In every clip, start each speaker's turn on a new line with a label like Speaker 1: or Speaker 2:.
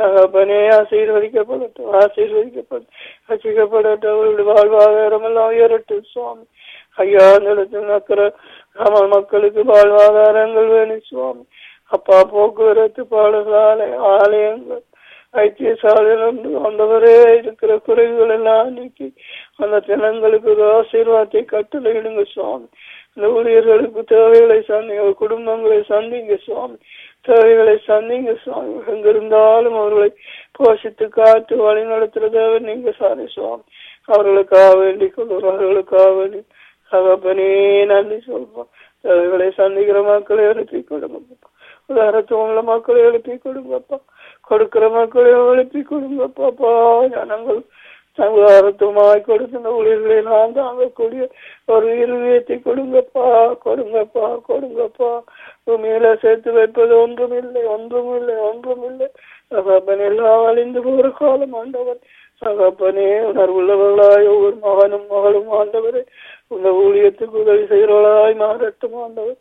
Speaker 1: தகப்பனே ஆசீர்வதிக்கப்படட்டும் ஆசீர்வதிக்கப்படும் ரசிக்கப்படட்டும் அவருடைய வாழ்வாதாரம் எல்லாம் உயரட்டும் சுவாமி ஐயா நிலத்தில் நக்கிற கிராம மக்களுக்கு வாழ்வாதாரங்கள் வேணும் சுவாமி அப்பா போக்குவரத்து பாடசாலை ஆலயங்கள் வைத்தியசாலையில் ஆண்டவரே இருக்கிற குறைகள் எல்லாம் நீக்கி அந்த ஜனங்களுக்கு ஒரு ஆசீர்வாதத்தை கட்டளையிடுங்க சுவாமி இந்த ஊழியர்களுக்கு தேவைகளை சந்திங்க குடும்பங்களை சந்திங்க சுவாமி தேவைகளை சந்திங்க சுவாமி எங்கிருந்தாலும் அவர்களை போஷித்து காத்து வழி நடத்துற தேவன் நீங்க சாரி சுவாமி அவர்களுக்காக வேண்டிக் கொள்வோம் அவர்களுக்காக வேண்டி தகப்பனே நன்றி சொல்வோம் தேவைகளை சந்திக்கிற மக்களை எழுப்பி கொடுங்கப்பா உதாரணத்துவம் உள்ள மக்களை எழுப்பி கொடுங்கப்பா கொடுக்கிற மக்களை எழுப்பி கொடுங்கப்பாப்பா ஜனங்கள் சங்காரத்துவமாய் கொடுக்கின்ற ஊழியர்களை நான் தாங்கக்கூடிய ஒரு இருதயத்தை கொடுங்கப்பா கொடுங்கப்பா கொடுங்கப்பா பூமியில சேர்த்து வைப்பது ஒன்றும் இல்லை ஒன்றும் இல்லை ஒன்றும் இல்லை சகப்பன் எல்லாம் அழிந்து போற காலம் ஆண்டவர் சகப்பனே உணர்வுள்ளவர்களாய் ஒவ்வொரு மகனும் மகளும் ஆண்டவரே உங்க ஊழியத்துக்கு உதவி செய்கிறவர்களாய் மாறட்டும் ஆண்டவர்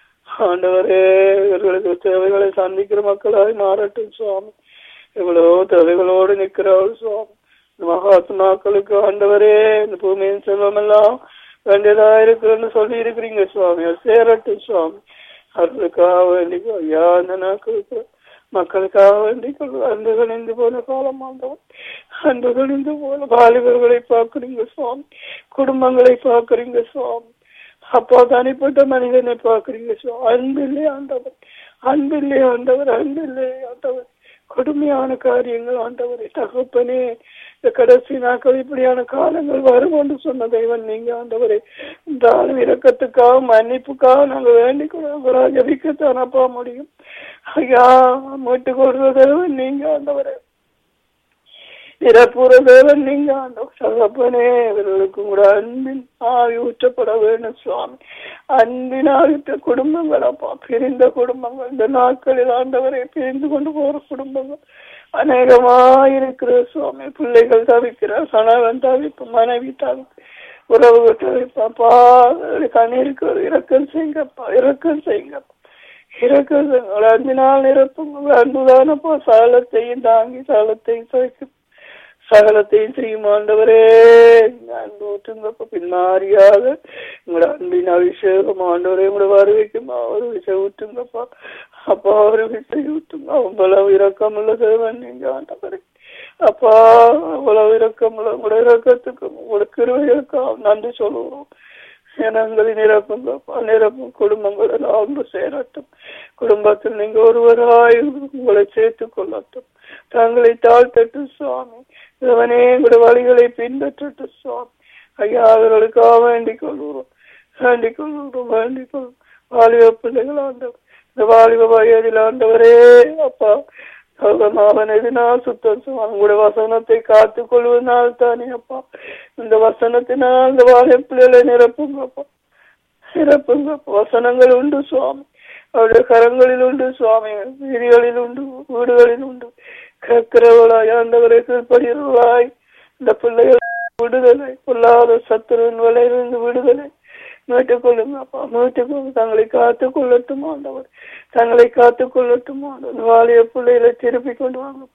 Speaker 1: ஆண்டவரே இவர்களுக்கு தேவைகளை சந்திக்கிற மக்களாய் மாறட்டும் சுவாமி எவ்வளவோ தேவைகளோடு நிற்கிறாள் சுவாமி இந்த மகாத்மாக்களுக்கு ஆண்டவரே இந்த பூமியின் செல்வம் எல்லாம் வேண்டியதா இருக்குன்னு சொல்லி இருக்கிறீங்க சுவாமி அது சேரட்டும் சுவாமி அவர்களுக்காக வேண்டி ஐயா இந்த நாட்களுக்கு மக்களுக்காக வேண்டி அன்பு கணிந்து போன காலம் ஆண்டவன் அன்பு கணிந்து போன வாலிபர்களை பார்க்குறீங்க சுவாமி குடும்பங்களை பார்க்குறீங்க சுவாமி அப்பா தனிப்பட்ட மனிதனை பார்க்குறீங்க சுவாமி அன்பில்லை ஆண்டவர் அன்பில்லை ஆண்டவர் அன்பில்லை ஆண்டவர் கொடுமையான காரியங்கள் ஆண்டவரை தகப்பனே இந்த கடைசி நாட்கள் இப்படியான காலங்கள் வரும் என்று சொன்ன தெய்வன் நீங்க ஆண்டவரே இந்த ஆளும் இரக்கத்துக்காக மன்னிப்புக்காக நாங்க வேண்டிக் கொள்ள ஜபிக்கத்தான் அப்பா முடியும் ஐயா மீட்டுக் கொள்வதேவன் நீங்க ஆண்டவரே நிரப்புற தேவன் நீங்க ஆண்டவர் சகப்பனே இவர்களுக்கு கூட அன்பின் ஆவி ஊற்றப்பட வேண்டும் சுவாமி அன்பின் ஆவித்த குடும்பங்கள் அப்பா பிரிந்த குடும்பங்கள் இந்த நாட்களில் ஆண்டவரை பிரிந்து கொண்டு போற குடும்பங்கள் அநேகமாயிருக்கிற சுவாமி பிள்ளைகள் தவிக்கிறார் கணவன் தவிப்பு மனைவி தவிப்பு உறவுகள் தவிப்பாப்பா கண்ணீருக்கு இறக்கம் செய்யுங்கப்பா இறக்கம் செய்யுங்கப்பா இறக்கம் செய்யுங்க அன்பினால் நிரப்புங்க அன்புதானப்பா சாலத்தையும் தாங்கி சாலத்தையும் துவைக்கும் சகலத்தையும் செய்யும் ஆண்டவரே அன்பு ஊற்றுங்கப்பா பின்னாரியாக உங்களோட அன்பின் அபிஷேகம் ஆண்டவரே உங்களோட வருகைக்கும் ஒரு விஷயம் ஊற்றுங்கப்பா அப்பா ஒரு விஷயம் ஊற்றுங்க அவ்வளவு இரக்கம் உள்ள தேவன் நீங்க ஆண்டவரே அப்பா அவ்வளவு இரக்கம் உள்ள உங்களோட இரக்கத்துக்கு உங்களோட கிருவைகளுக்கு நன்றி சொல்லுவோம் இனங்களை நிரப்புங்கப்பா நிரப்பும் குடும்பங்கள் எல்லாம் ஒன்று சேரட்டும் குடும்பத்தில் நீங்க ஒருவராய் உங்களை சேர்த்துக் கொள்ளட்டும் தங்களை தாழ்த்தட்டும் சுவாமி இவனே உங்களுடைய வழிகளை பின்பற்றட்டும் சுவாமி ஐயா அவர்களுக்காக வேண்டிக் கொள்கிறோம் வேண்டிக் கொள்கிறோம் வேண்டிக் கொள்கிறோம் வாலிப பிள்ளைகள் ஆண்டவர் இந்த வாலிப வயதில் ஆண்டவரே அப்பா அவன் எதினால் சுத்தம் உங்களுடைய வசனத்தை காத்துக் கொள்வதனால் தானே அப்பா இந்த வசனத்தினால் இந்த வாலிப பிள்ளைகளை நிரப்புங்கப்பா நிரப்புங்கப்பா வசனங்கள் உண்டு சுவாமி அவருடைய கரங்களில் உண்டு சுவாமி வீதிகளில் உண்டு வீடுகளில் உண்டு கேட்கிறவளாய் ஆண்டவரை கீழ்ப்படுகிறவளாய் இந்த பிள்ளைகள் விடுதலை பொல்லாத சத்துருவின் வலையிலிருந்து விடுதலை மீட்டுக் கொள்ளுங்க அப்பா மீட்டுக் கொள்ளுங்க தங்களை காத்துக் கொள்ளட்டும் ஆண்டவர் தங்களை காத்துக் கொள்ளட்டும் ஆண்டவர் வாலிய பிள்ளைகளை திருப்பி கொண்டு வாங்க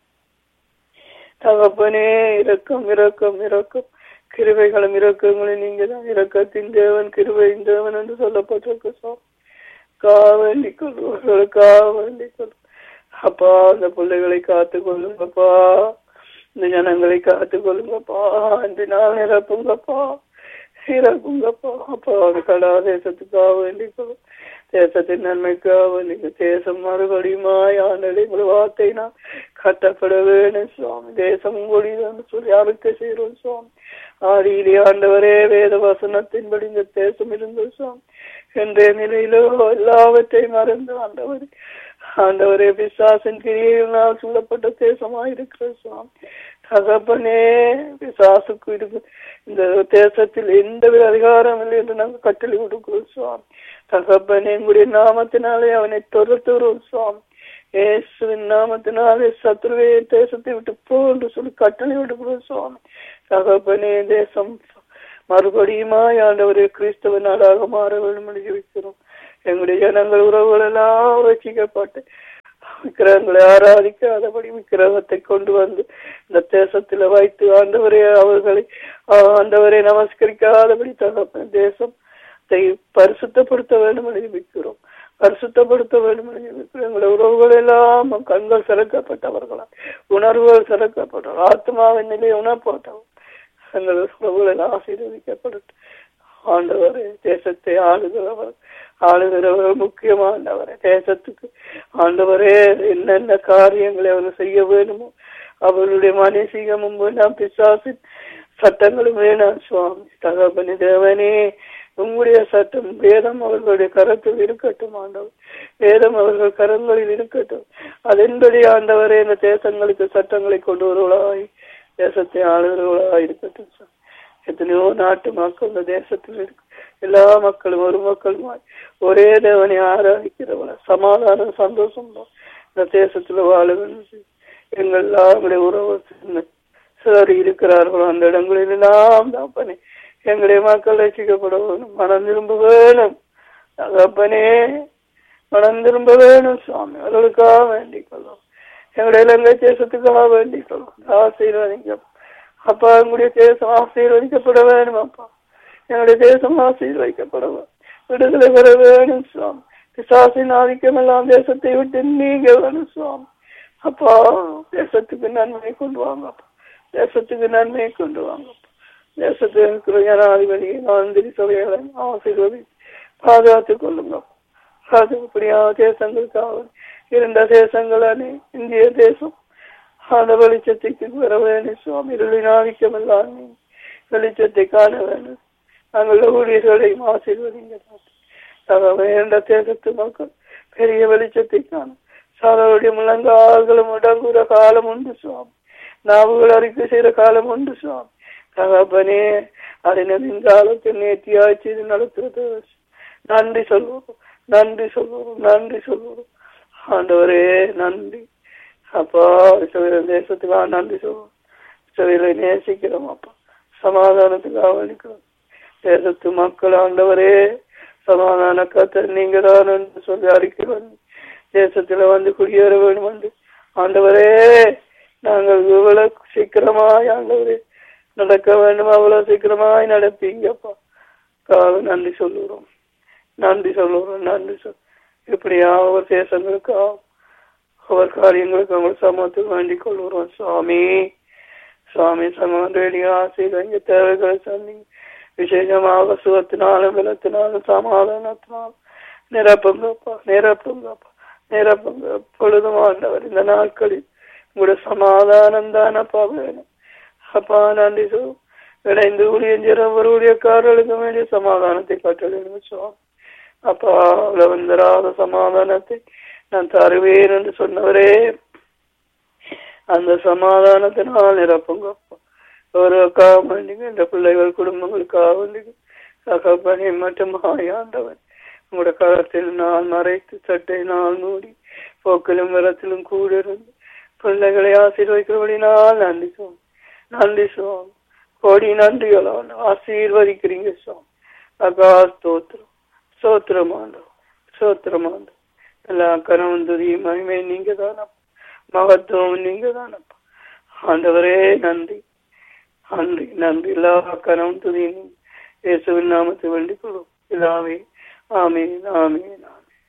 Speaker 1: தகப்பனே இரக்கம் இரக்கம் இரக்கம் கிருவைகளும் இரக்கங்களும் நீங்க தான் இரக்கத்தின் தேவன் கிருவையின் தேவன் என்று சொல்லப்பட்டிருக்கு சார் காவண்டிக் கொள்வர்களுக்காக வேண்டிக் கொள்ளும் அப்பா அந்த பிள்ளைகளை காத்து கொள்ளுங்கப்பா இந்த ஜனங்களை காத்து கொள்ளுங்கப்பா அன்பினால் நிரப்புங்கப்பா இறக்குங்கப்பா அப்பா அது கடா தேசத்துக்காக வேண்டிக் கொள்ளும் தேசத்தின் நன்மைக்காக வேண்டிய தேசம் மறுபடியுமாய் ஆண்டலை உங்கள் வார்த்தை நான் கட்டப்பட வேணும் சுவாமி தேசம் ஒளிதான் சொல்லி அறிக்கை செய்கிறோம் சுவாமி ஆதியிலே ஆண்டவரே வேத வசனத்தின்படி இந்த தேசம் இருந்தது சுவாமி என்ற நிலையிலோ எல்லாவற்றையும் மறந்து ஆண்டவர் ஆண்டவரே பிசாசின் கிரியினால் சொல்லப்பட்ட தேசமாயிருக்கிற சுவாமி தகப்பனே பிசாசுக்கு இருக்கு இந்த தேசத்தில் எந்த வித அதிகாரம் இல்லை என்று நாங்கள் கட்டளை கொடுக்கிறோம் சுவாமி தகப்பனே எங்களுடைய நாமத்தினாலே அவனை துரத்துகிறோம் சுவாமி இயேசுவின் நாமத்தினாலே சத்ருவே தேசத்தை விட்டு போ என்று சொல்லி கட்டளை விடுகிறோம் சுவாமி தகப்பனே தேசம் மறுபடியுமாய் ஆண்டவரே கிறிஸ்தவ நாடாக மாற வேண்டும் என்று ஜெபிக்கிறோம் எங்களுடைய ஜனங்கள் உறவுகள் எல்லாம் ரசிக்கப்பட்டு விக்கிரகங்களை ஆராதிக்காதபடி விக்கிரகத்தை கொண்டு வந்து இந்த தேசத்துல வைத்து ஆண்டவரே அவர்களை ஆண்டவரை நமஸ்கரிக்காதபடி தகப்பன் தேசத்தை பரிசுத்தப்படுத்த வேண்டும் என்று ஜெபிக்கிறோம் பரிசுத்தப்படுத்த வேண்டும் என்று ஜெபிக்கிறோம் எங்களுடைய உறவுகள் எல்லாம் கண்கள் சிறக்கப்பட்டவர்களா உணர்வுகள் சிறக்கப்பட்டவர் ஆத்மாவின் நிலையை உணர்ப்பட்டவர் எங்கள் உறவுகள் எல்லாம் ஆசீர்வதிக்கப்படட்டும் ஆண்டவரே தேசத்தை ஆளுகிறவர் ஆளுகிறவர் முக்கியமானவரே தேசத்துக்கு ஆண்டவரே என்னென்ன காரியங்களை அவர் செய்ய வேணுமோ அவருடைய மனசீகமும் வேண்டாம் பிசாசின் சட்டங்களும் வேணாம் சுவாமி தகப்பனி தேவனே உங்களுடைய சட்டம் வேதம் அவர்களுடைய கரத்தில் இருக்கட்டும் ஆண்டவர் வேதம் அவர்கள் கரங்களில் இருக்கட்டும் அதன்படி ஆண்டவரே இந்த தேசங்களுக்கு சட்டங்களை கொண்டு வருவளாய் தேசத்தை ஆளுகிறவளாய் இருக்கட்டும் சார் எத்தனையோ நாட்டு மக்கள் இந்த தேசத்தில் இருக்கு எல்லா மக்களும் ஒரு மக்களுமாய் ஒரே தேவனை ஆராதிக்கிறவள சமாதானம் சந்தோஷம் இந்த தேசத்துல வாழ வேண்டும் எங்கள் எங்களுடைய உறவு சிலர் இருக்கிறார்களோ அந்த இடங்களில் எல்லாம் தப்பனே எங்களுடைய மக்கள் ரசிக்கப்பட வேணும் மனம் திரும்ப வேணும் தகப்பனே மனம் திரும்ப வேணும் சுவாமி அவர்களுக்காக வேண்டிக் கொள்ளும் எங்களுடைய இலங்கை தேசத்துக்காக வேண்டிக் கொள்ளும் ஆசீர்வதிங்க அப்பா எங்களுடைய தேசம் ஆசீர்வதிக்கப்பட வேணும் அப்பா எங்களுடைய தேசம் ஆசீர்வதிக்கப்பட விடுதலை பெற வேணும் சுவாமி பிசாசின் ஆதிக்கம் எல்லாம் தேசத்தை விட்டு நீங்க வேணும் சுவாமி அப்பா தேசத்துக்கு நன்மையை கொண்டு வாங்க அப்பா தேசத்துக்கு நன்மையை கொண்டு வாங்க தேசத்தில் இருக்கிற ஜனாதிபதியை மந்திரி சபைகளை ஆசீர்வதி பாதுகாத்துக் கொள்ளுங்க அது இப்படியா தேசங்களுக்காக இரண்ட தேசங்கள் அணி இந்திய தேசம் அந்த வெளிச்சத்துக்கு வர வேணும் சுவாமி இருளின் ஆதிக்கம் எல்லாம் வெளிச்சத்தை காண வேண்டும் நாங்கள் ஊழியர்களையும் ஆசீர்வதிங்க தகவல் இரண்ட தேசத்து மக்கள் பெரிய வெளிச்சத்தை காணும் சாதனுடைய முழங்கால்களும் உடங்குற காலம் உண்டு சுவாமி நாவுகள் அறிக்கை செய்யற காலம் உண்டு சுவாமி தகப்பனே அறிஞரின் காலத்தை நேர்த்தியாய் செய்து நடத்துறது நன்றி சொல்வோம் நன்றி சொல்வோம் நன்றி சொல்வோம் ஆண்டவரே நன்றி அப்பா தேசத்துக்காக நன்றி சொல்வோம் சிலையில நேசிக்கிறோம் அப்பா சமாதானத்துக்காக வலிக்கிறோம் தேசத்து மக்கள் ஆண்டவரே சமாதான கத்த நீங்க தான் என்று சொல்லி அறிக்கிறோம் தேசத்துல வந்து குடியேற வேண்டும் என்று ஆண்டவரே நாங்கள் இவ்வளவு சீக்கிரமாய் ஆண்டவரே நடக்க வேண்டும் அவ்வளவு சீக்கிரமாய் நடப்பீங்கப்பா கால நன்றி சொல்லுறோம் நன்றி சொல்லுறோம் நன்றி சொல் இப்படியா அவர் தேசங்களுக்கு அவர் காரியங்களுக்கு அவங்க சமூகத்துக்கு வேண்டிக் கொள்கிறோம் சுவாமி சுவாமி சமூக ஆசைகள் தேவைகளை சந்திங்க விசேஷமாக சுகத்தினாலும் விலத்தினாலும் சமாதானத்தினாலும் நிரப்புங்கப்பா நிரப்புங்கப்பா நிரப்புங்க எப்பொழுதும் ஆண்டவர் இந்த நாட்களில் உங்களோட சமாதானம் தானப்பா வேணும் அப்பா நன்றி சொல் இணைந்து ஊழியஞ்சர ஒரு ஊழியக்காரர்களுக்கு வேண்டிய சமாதானத்தை கட்டளைங்க சுவாமி அப்பா வந்தராத சமாதானத்தை நான் தருவேன் என்று சொன்னவரே அந்த சமாதானத்தினால் நிரப்புங்கப்பா ஒரு அக்கா வேண்டிங்க இந்த பிள்ளைகள் குடும்பங்களுக்காக வேண்டிங்க சகப்பனி மட்டும் ஆயாண்டவன் உங்களோட காலத்தில் நான் மறைத்து சட்டை நாள் மூடி போக்கிலும் விரத்திலும் கூட இருந்து பிள்ளைகளை ஆசீர்வதிக்கிறபடினால் நன்றி சுவாமி நன்றி சுவாமி கோடி நன்றிகளால் ஆசீர்வதிக்கிறீங்க சுவாமி அக்கா ஸ்தோத்திரம் சோத்திரமாண்டோம் சோத்திரமாண்டோம் எல்லா கனவும் துதியும் மகிமை நீங்க தானப்பா மகத்துவம் நீங்க தானப்பா ஆண்டவரே நன்றி நன்றி நன்றி எல்லா கனவும் துதியும் இயேசுவின் நாமத்தை வேண்டிக் கொள்ளும் இதாவே ஆமீன் ஆமீன்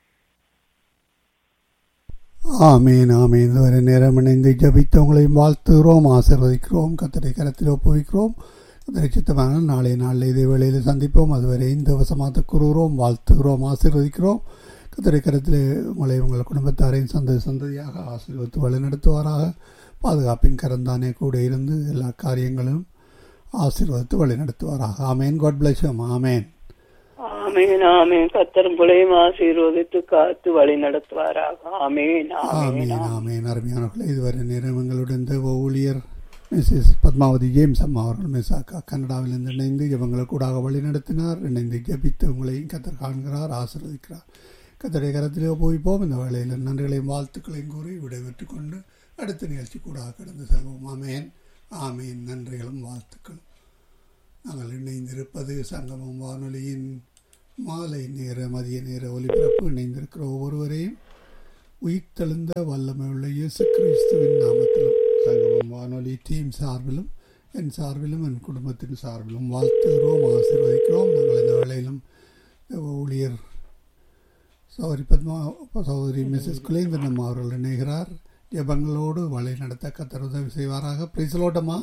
Speaker 2: ஆமீன் ஆமீன் இதுவரை நேரம் இணைந்து ஜபித்தவங்களையும் வாழ்த்துகிறோம் ஆசிர்வதிக்கிறோம் கத்தரை கரத்தில் ஒப்புவிக்கிறோம் கத்தரை சித்தமான நாளைய நாளில் இதே வேளையில் சந்திப்போம் அதுவரை இந்த வசமாக கூறுகிறோம் வாழ்த்துகிறோம் ஆசீர்வதிக்கிறோம் கத்தரை கரத்தில் உங்களை உங்கள் குடும்பத்தாரையும் சந்த சந்ததியாக ஆசீர்வத்து வழிநடத்துவாராக பாதுகாப்பின் கரந்தானே கூட இருந்து எல்லா காரியங்களும் ஆசீர்வதித்து வழிநடத்துவாராக ஆமேன் காட் பிளஸ் ஆமேன்
Speaker 1: ஆமீன் ஆமீன் கத்தரும் பிள்ளையும் ஆசீர்வதித்து காத்து வழி நடத்துவாராக ஆமீன்
Speaker 2: ஆமீன் ஆமீன் அருமையானவர்களே இதுவரை நேரம் எங்களுடன் தேவ ஊழியர் மிஸ்ஸஸ் பத்மாவதி ஜேம்ஸ் அம்மா அவர்கள் மிஸ் அக்கா கனடாவிலிருந்து இணைந்து இவங்களை கூடாக வழி நடத்தினார் இணைந்து ஜபித்து உங்களையும் கத்தர் காண்கிறார் ஆசீர்வதிக்கிறார் கத்தரை கரத்திலே போய்ப்போம் இந்த வேளையில் நன்றிகளையும் வாழ்த்துக்களையும் கூறி விடைபெற்று கொண்டு அடுத்த நிகழ்ச்சி கூடாக கடந்து செல்வோம் ஆமேன் ஆமேன் நன்றிகளும் வாழ்த்துக்களும் நாங்கள் இணைந்திருப்பது சங்கமம் வானொலியின் மாலை நேர மதிய நேர ஒலிபரப்பு இணைந்திருக்கிற ஒவ்வொருவரையும் உயிர்த்தெழுந்த வல்லமையுள்ள இயேசு கிறிஸ்துவின் நாமத்திலும் சங்கமம் வானொலி டீம் சார்பிலும் என் சார்பிலும் என் குடும்பத்தின் சார்பிலும் வாழ்த்துகிறோம் ஆசீர்வதிக்கிறோம் நாங்கள் இந்த வேளையிலும் ஊழியர் சௌரி பத்மா சகோதரி மிஸ்ஸஸ் குலேந்திரன் அவர்கள் இணைகிறார் ஜபங்களோடு வழி நடத்த கத்தர் உதவி செய்வாராக பிரிசலோட்டமா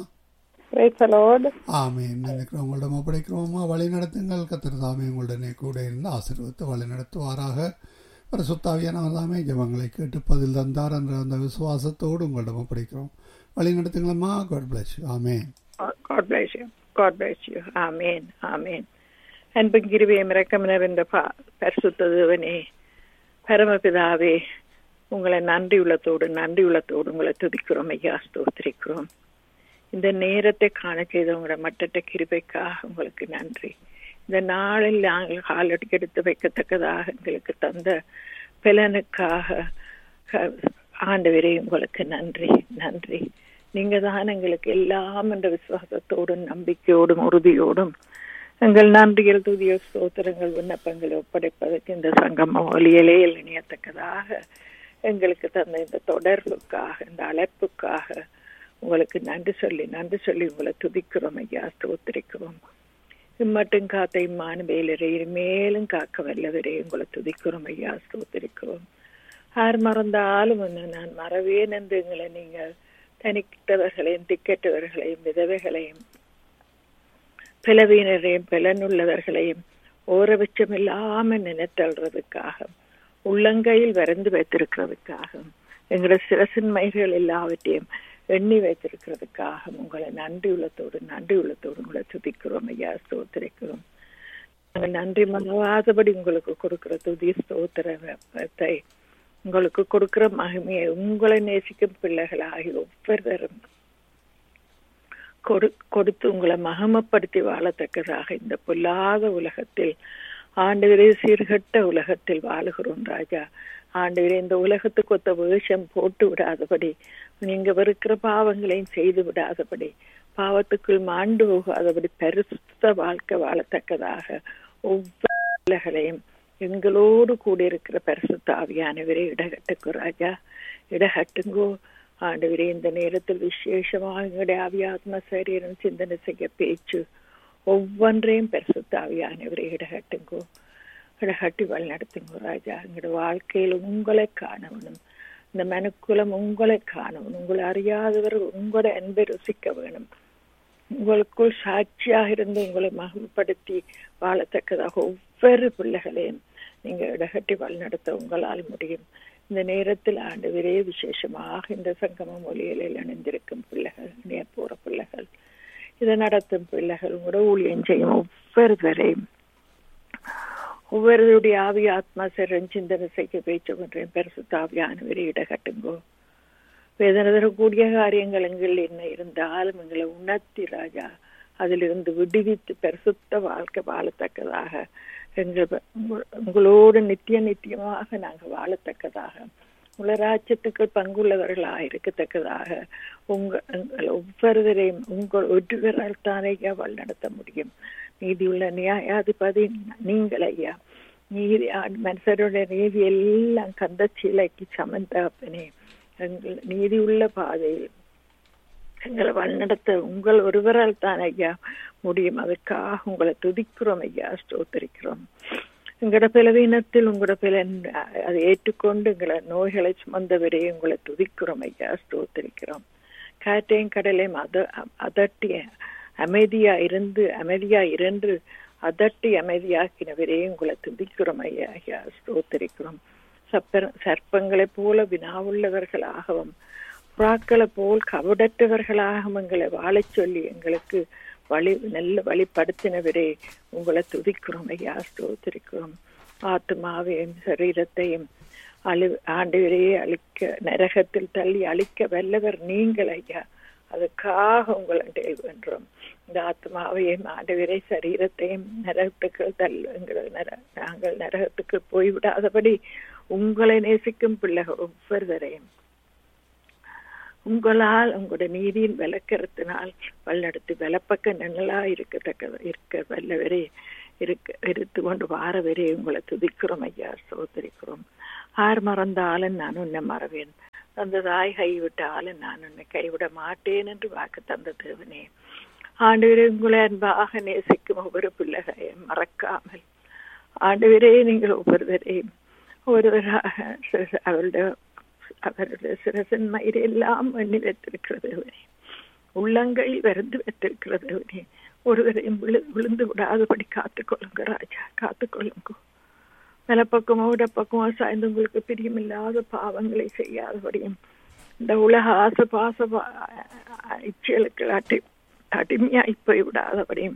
Speaker 2: ஆமே நினைக்கிறோம் உங்களிடம் ஒப்படைக்கிறோமா வழி நடத்துங்கள் கத்தர் தாமே உங்களுடனே கூட இருந்து ஆசீர்வத்து வழி நடத்துவாராக ஒரு சுத்தாவியானவர் தாமே ஜபங்களை கேட்டு பதில் தந்தார் என்ற அந்த விசுவாசத்தோடு உங்களிடம் ஒப்படைக்கிறோம் வழி நடத்துங்களம்மா காட் பிளஸ் ஆமே
Speaker 3: God bless you. God bless you. Amen. Amen. அன்பும் கிருவியம் இறக்கம் நிறைந்த பரிசுத்த தேவனே பரமபிதாவே உங்களை நன்றி உள்ளத்தோடு நன்றி உள்ளத்தோடு உங்களை துதிக்கிறோம் ஐயா ஸ்தோத்திரிக்கிறோம் இந்த நேரத்தை காண செய்த உங்களோட மட்டட்ட கிருபைக்காக உங்களுக்கு நன்றி இந்த நாளில் நாங்கள் காலடி எடுத்து வைக்கத்தக்கதாக எங்களுக்கு தந்த பலனுக்காக ஆண்டவரே உங்களுக்கு நன்றி நன்றி நீங்க தான் எங்களுக்கு எல்லாம் என்ற விசுவாசத்தோடும் நம்பிக்கையோடும் உறுதியோடும் எங்கள் நன்றிகள் துதிய ஸ்தோத்திரங்கள் விண்ணப்பங்களை ஒப்படைப்பதற்கு இந்த சங்கம ஒலியலே இணையத்தக்கதாக எங்களுக்கு தந்த இந்த தொடர்புக்காக இந்த அழைப்புக்காக உங்களுக்கு நன்றி சொல்லி நன்றி சொல்லி உங்களை துதிக்கிறோம் ஐயா ஸ்தோத்திரிக்கிறோம் இம்மட்டும் காத்த இம்மான வேலரை மேலும் காக்க வல்லவரே உங்களை துதிக்கிறோம் ஐயா ஸ்தோத்திரிக்கிறோம் யார் மறந்தாலும் நான் மறவேன் என்று எங்களை நீங்கள் தனித்தவர்களையும் திக்கற்றவர்களையும் விதவைகளையும் பிளவினரையும் பலனுள்ளவர்களையும் ஓரபட்சம் இல்லாம நினைத்தல்றதுக்காக உள்ளங்கையில் வரைந்து வைத்திருக்கிறதுக்காக எங்களோட சிரசின்மைகள் எல்லாவற்றையும் எண்ணி வைத்திருக்கிறதுக்காக உங்களை நன்றி உள்ளத்தோடு நன்றி உள்ளத்தோடு உங்களை துதிக்கிறோம் ஐயா ஸ்தோத்திரிக்கிறோம் நாங்கள் நன்றி மனவாதபடி உங்களுக்கு கொடுக்கிற துதி ஸ்தோத்திரத்தை உங்களுக்கு கொடுக்கிற மகிமையை உங்களை நேசிக்கும் பிள்ளைகளாகி ஒவ்வொருவரும் கொடு கொடுத்து உங்களை மகமப்படுத்தி வாழத்தக்கதாக இந்த பொல்லாத உலகத்தில் ஆண்டுகளே சீர்கட்ட உலகத்தில் வாழுகிறோம் ராஜா ஆண்டுகளே இந்த உலகத்துக்கு ஒத்த வேஷம் போட்டு விடாதபடி நீங்க வெறுக்கிற பாவங்களையும் செய்து விடாதபடி பாவத்துக்குள் மாண்டு போகாதபடி பரிசுத்த வாழ்க்கை வாழத்தக்கதாக ஒவ்வொரு பிள்ளைகளையும் எங்களோடு கூட இருக்கிற பரிசுத்த ஆவியானவரே இடகட்டுக்கு ராஜா இடகட்டுங்கோ ஆண்டவரே இந்த நேரத்தில் விசேஷமாக எங்களுடைய ஆவியாத்ம சரீரம் சிந்தனை செய்ய பேச்சு ஒவ்வொன்றையும் பரிசுத்த ஆவியானவரே இடகட்டுங்கோ இடகட்டி வழி நடத்துங்கோ ராஜா எங்களுடைய வாழ்க்கையில் உங்களை காணவனும் இந்த மனுக்குலம் உங்களை காணவனும் உங்களை அறியாதவர் உங்களை அன்பை ருசிக்க வேணும் உங்களுக்குள் சாட்சியாக இருந்து உங்களை மகிழ்ப்படுத்தி வாழத்தக்கதாக ஒவ்வொரு பிள்ளைகளையும் நீங்க இடகட்டி வழிநடத்த உங்களால் முடியும் இந்த நேரத்தில் ஆண்டவரே விசேஷமாக இந்த சங்கம மொழிகளில் இணைந்திருக்கும் பிள்ளைகள் இணைய போற பிள்ளைகள் இதை நடத்தும் பிள்ளைகள் உங்களோட ஊழியம் செய்யும் ஒவ்வொருவரையும் ஒவ்வொருவருடைய ஆவி ஆத்மா சரண் சிந்தனை செய்ய பேச்சு கொன்றேன் பெருசுத்த ஆவியானவரை இடகட்டுங்கோ வேதனை தரக்கூடிய காரியங்கள் எங்கள் என்ன இருந்தாலும் எங்களை உணர்த்தி ராஜா அதிலிருந்து விடுவித்து பரிசுத்த வாழ்க்கை வாழத்தக்கதாக எங்கள் உங்களோடு நித்திய நித்தியமாக நாங்கள் வாழத்தக்கதாக உள்ள ராஜ்யத்துக்கு பங்குள்ளவர்களாக இருக்கத்தக்கதாக உங்கள் ஒவ்வொருவரையும் உங்கள் ஒருவரால் தானே வழி நடத்த முடியும் நீதியுள்ள நியாயாதிபதி நீங்கள் ஐயா நீதி மனுஷருடைய நீதி எல்லாம் கந்த சீலைக்கு சமந்தாப்பனே எங்கள் நீதி உள்ள பாதையில் எங்களை வழிநடத்த உங்கள் ஒருவரால் தான் ஐயா முடியும் அதற்காக உங்களை துதிக்கிறோம் ஐயா ஸ்தோத்தரிக்கிறோம் எங்களோட பிளவீனத்தில் உங்களோட பிளன் அதை ஏற்றுக்கொண்டு எங்களை நோய்களை சுமந்தவரே உங்களை துதிக்கிறோம் ஐயா ஸ்தோத்தரிக்கிறோம் காற்றையும் கடலையும் அத அதட்டிய அமைதியா இருந்து அமைதியா இருந்து அதட்டி அமைதியாக்கினவரே உங்களை துதிக்கிறோம் ஐயா ஐயா ஸ்தோத்தரிக்கிறோம் சப்ப சர்ப்பங்களை போல வினாவுள்ளவர்களாகவும் புறாக்களை போல் கவடற்றவர்களாகவும் எங்களை வாழச் சொல்லி எங்களுக்கு வழி நல்ல வழிப்படுத்தினவரே உங்களை துதிக்கிறோம் ஐயா ஸ்தோத்திரிக்கிறோம் ஆத்மாவையும் சரீரத்தையும் அழு ஆண்டவரையே அழிக்க நரகத்தில் தள்ளி அழிக்க வல்லவர் நீங்கள் ஐயா அதுக்காக உங்களை வென்றோம் இந்த ஆத்மாவையும் ஆண்டவரை சரீரத்தையும் நரகத்துக்கு தள்ளு எங்களை நர நாங்கள் நரகத்துக்கு போய்விடாதபடி உங்களை நேசிக்கும் பிள்ளைகள் ஒவ்வொருவரையும் உங்களால் உங்களுடைய நீதியின் விளக்கறத்தினால் வல்லெடுத்து விலப்பக்க நிழலா இருக்கத்தக்க இருக்க வல்லவரே இருக்க இருந்து கொண்டு வாரவரே உங்களை துதிக்கிறோம் ஐயா சோதரிக்கிறோம் ஆர் மறந்தாலும் நான் உன்னை மறவேன் அந்த தாய் கைவிட்டாலும் நான் உன்னை கைவிட மாட்டேன் என்று வாக்கு தந்த தேவனே ஆண்டவரே உங்களை அன்பாக நேசிக்கும் ஒவ்வொரு பிள்ளைகளையும் மறக்காமல் ஆண்டவரே நீங்கள் ஒவ்வொருவரையும் ஒருவராக அவருடைய அவருடைய சிரசன் மயிரை எல்லாம் எண்ணி வைத்திருக்கிறது உள்ளங்கையில் விருந்து வைத்திருக்கிறது ஒருவரையும் விழு விழுந்து விடாதபடி காத்துக்கொள்ளுங்க ராஜா காத்துக்கொள்ளுங்க நிலப்பக்கமோ இடப்பக்கமோ சாய்ந்து உங்களுக்கு பிரியமில்லாத பாவங்களை செய்யாதபடியும் இந்த உலக ஆசை பாச இச்சைகளுக்கு அடி அடிமையாய் போய் விடாதபடியும்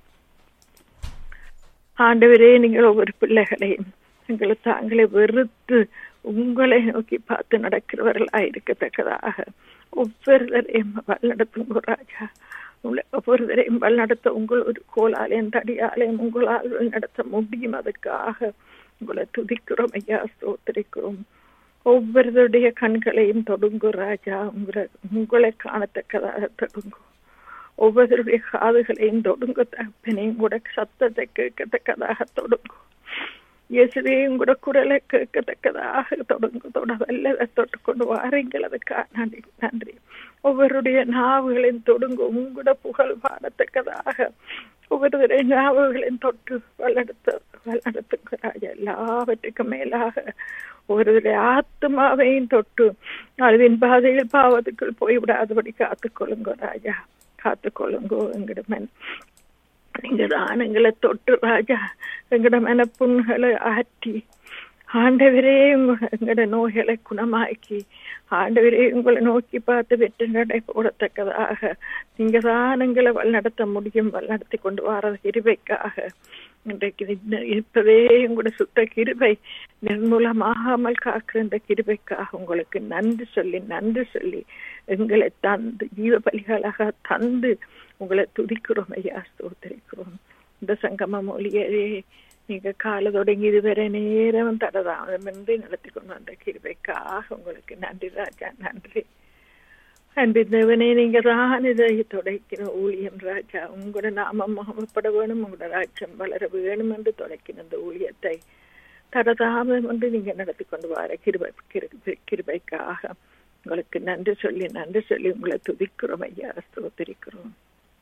Speaker 3: ஆண்டவரே நீங்கள் ஒவ்வொரு பிள்ளைகளையும் எங்களை தாங்களே வெறுத்து உங்களை நோக்கி பார்த்து நடக்கிறவர்களாக இருக்கத்தக்கதாக ஒவ்வொருவரையும் வழிநடத்தும் ராஜா ஒவ்வொருவரையும் வழிநடத்த உங்கள் ஒரு கோலாலயம் தடியாலயம் உங்களால் நடத்த முடியும் அதுக்காக உங்களை துதிக்கிறோம் ஐயா ஸ்தோத்திரிக்கிறோம் ஒவ்வொருவருடைய கண்களையும் தொடுங்கும் ராஜா உங்களை உங்களை காணத்தக்கதாக தொடுங்கும் ஒவ்வொருவருடைய காதுகளையும் தொடுங்க தகப்பனையும் கூட சத்தத்தை கேட்கத்தக்கதாக தொடுங்கும் இயேசுவையும் கூட குரலை கேட்கத்தக்கதாக தொடங்க தொட வல்லதை தொட்டு கொண்டு வாரீங்கள் அதுக்காக நன்றி நன்றி ஒவ்வொருடைய நாவுகளையும் தொடுங்க உங்களோட புகழ் பாடத்தக்கதாக ஒவ்வொருவருடைய நாவுகளையும் தொட்டு வல்லெடுத்து வல்லெடுத்துக்கிறாய் எல்லாவற்றுக்கும் மேலாக ஒருவருடைய ஆத்மாவையும் தொட்டு அழிவின் பாதையில் பாவத்துக்குள் போய்விடாதபடி காத்துக்கொள்ளுங்க ராஜா காத்துக்கொள்ளுங்கோ எங்கிடமன் நீங்க தானங்களை தொட்டு ராஜா எங்கட மனப்புண்களை ஆற்றி ஆண்டவரே உங்களை எங்கட நோய்களை குணமாக்கி ஆண்டவரே உங்களை நோக்கி பார்த்து வெற்றி நடை போடத்தக்கதாக நீங்க தான் எங்களை வழிநடத்த முடியும் வழிநடத்தி கொண்டு வர இருவைக்காக இன்றைக்கு இருப்பதே உங்களோட சுத்த கிருபை நிர்மூலமாகாமல் காக்கிற இந்த கிருபைக்காக உங்களுக்கு நன்றி சொல்லி நன்றி சொல்லி எங்களை தந்து ஜீவ பலிகளாக தந்து உங்களை துதிக்கிறோம் ஐயா ஸ்தோத்தரிக்கிறோம் இந்த சங்கம மொழியே நீங்க கால தொடங்கி இதுவரை நேரம் தடதாமின்றி நடத்தி கொண்டு வந்த கிருபைக்காக உங்களுக்கு நன்றி ராஜா நன்றி அன்பிந்தவனே நீங்க தான் இதை தொடக்கின ஊழியம் ராஜா உங்களோட நாமம் மகமப்பட வேணும் உங்களோட ராஜ்யம் வளர வேணும் என்று தொடக்கின இந்த ஊழியத்தை தடதாமம் என்று நீங்க நடத்தி கொண்டு வர கிருபை கிருபைக்காக உங்களுக்கு நன்றி சொல்லி நன்றி சொல்லி உங்களை துதிக்கிறோம் ஐயா ஸ்தோத்திரிக்கிறோம்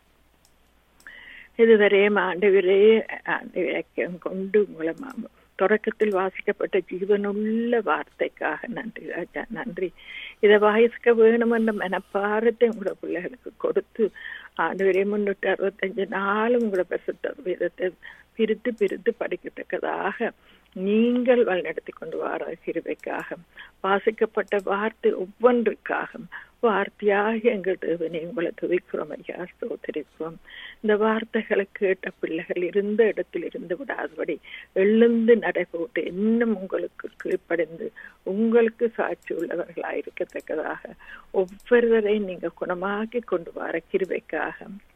Speaker 3: இதுவரை ஆண்டவரே ஆண்டு இலக்கியம் கொண்டு உங்களை தொடக்கத்தில் வாசிக்கப்பட்ட ஜீவனுள்ள வார்த்தைக்காக நன்றி ராஜா நன்றி இதை வாசிக்க வேணும் என்ற மனப்பாரத்தை உங்களோட பிள்ளைகளுக்கு கொடுத்து ஆண்டு முன்னூற்றி அறுபத்தஞ்சு நாளும் உங்களோட பிரசுத்த வேதத்தை பிரித்து பிரித்து படிக்கத்தக்கதாக நீங்கள் வழிநடத்தி கொண்டு வர கிருபைக்காக வாசிக்கப்பட்ட வார்த்தை ஒவ்வொன்றுக்காக வார்த்தையாக எங்கள் தேவனை உங்களை துதிக்கிறோம் ஐயா ஸ்தோத்திரிக்கிறோம் இந்த வார்த்தைகளை கேட்ட பிள்ளைகள் இருந்த இடத்தில் இருந்து விடாதபடி எழுந்து நடைபோட்டு இன்னும் உங்களுக்கு கீழ்ப்படைந்து உங்களுக்கு சாட்சி உள்ளவர்களாயிருக்கத்தக்கதாக ஒவ்வொருவரையும் நீங்க குணமாக்கி கொண்டு வர கிருபைக்காக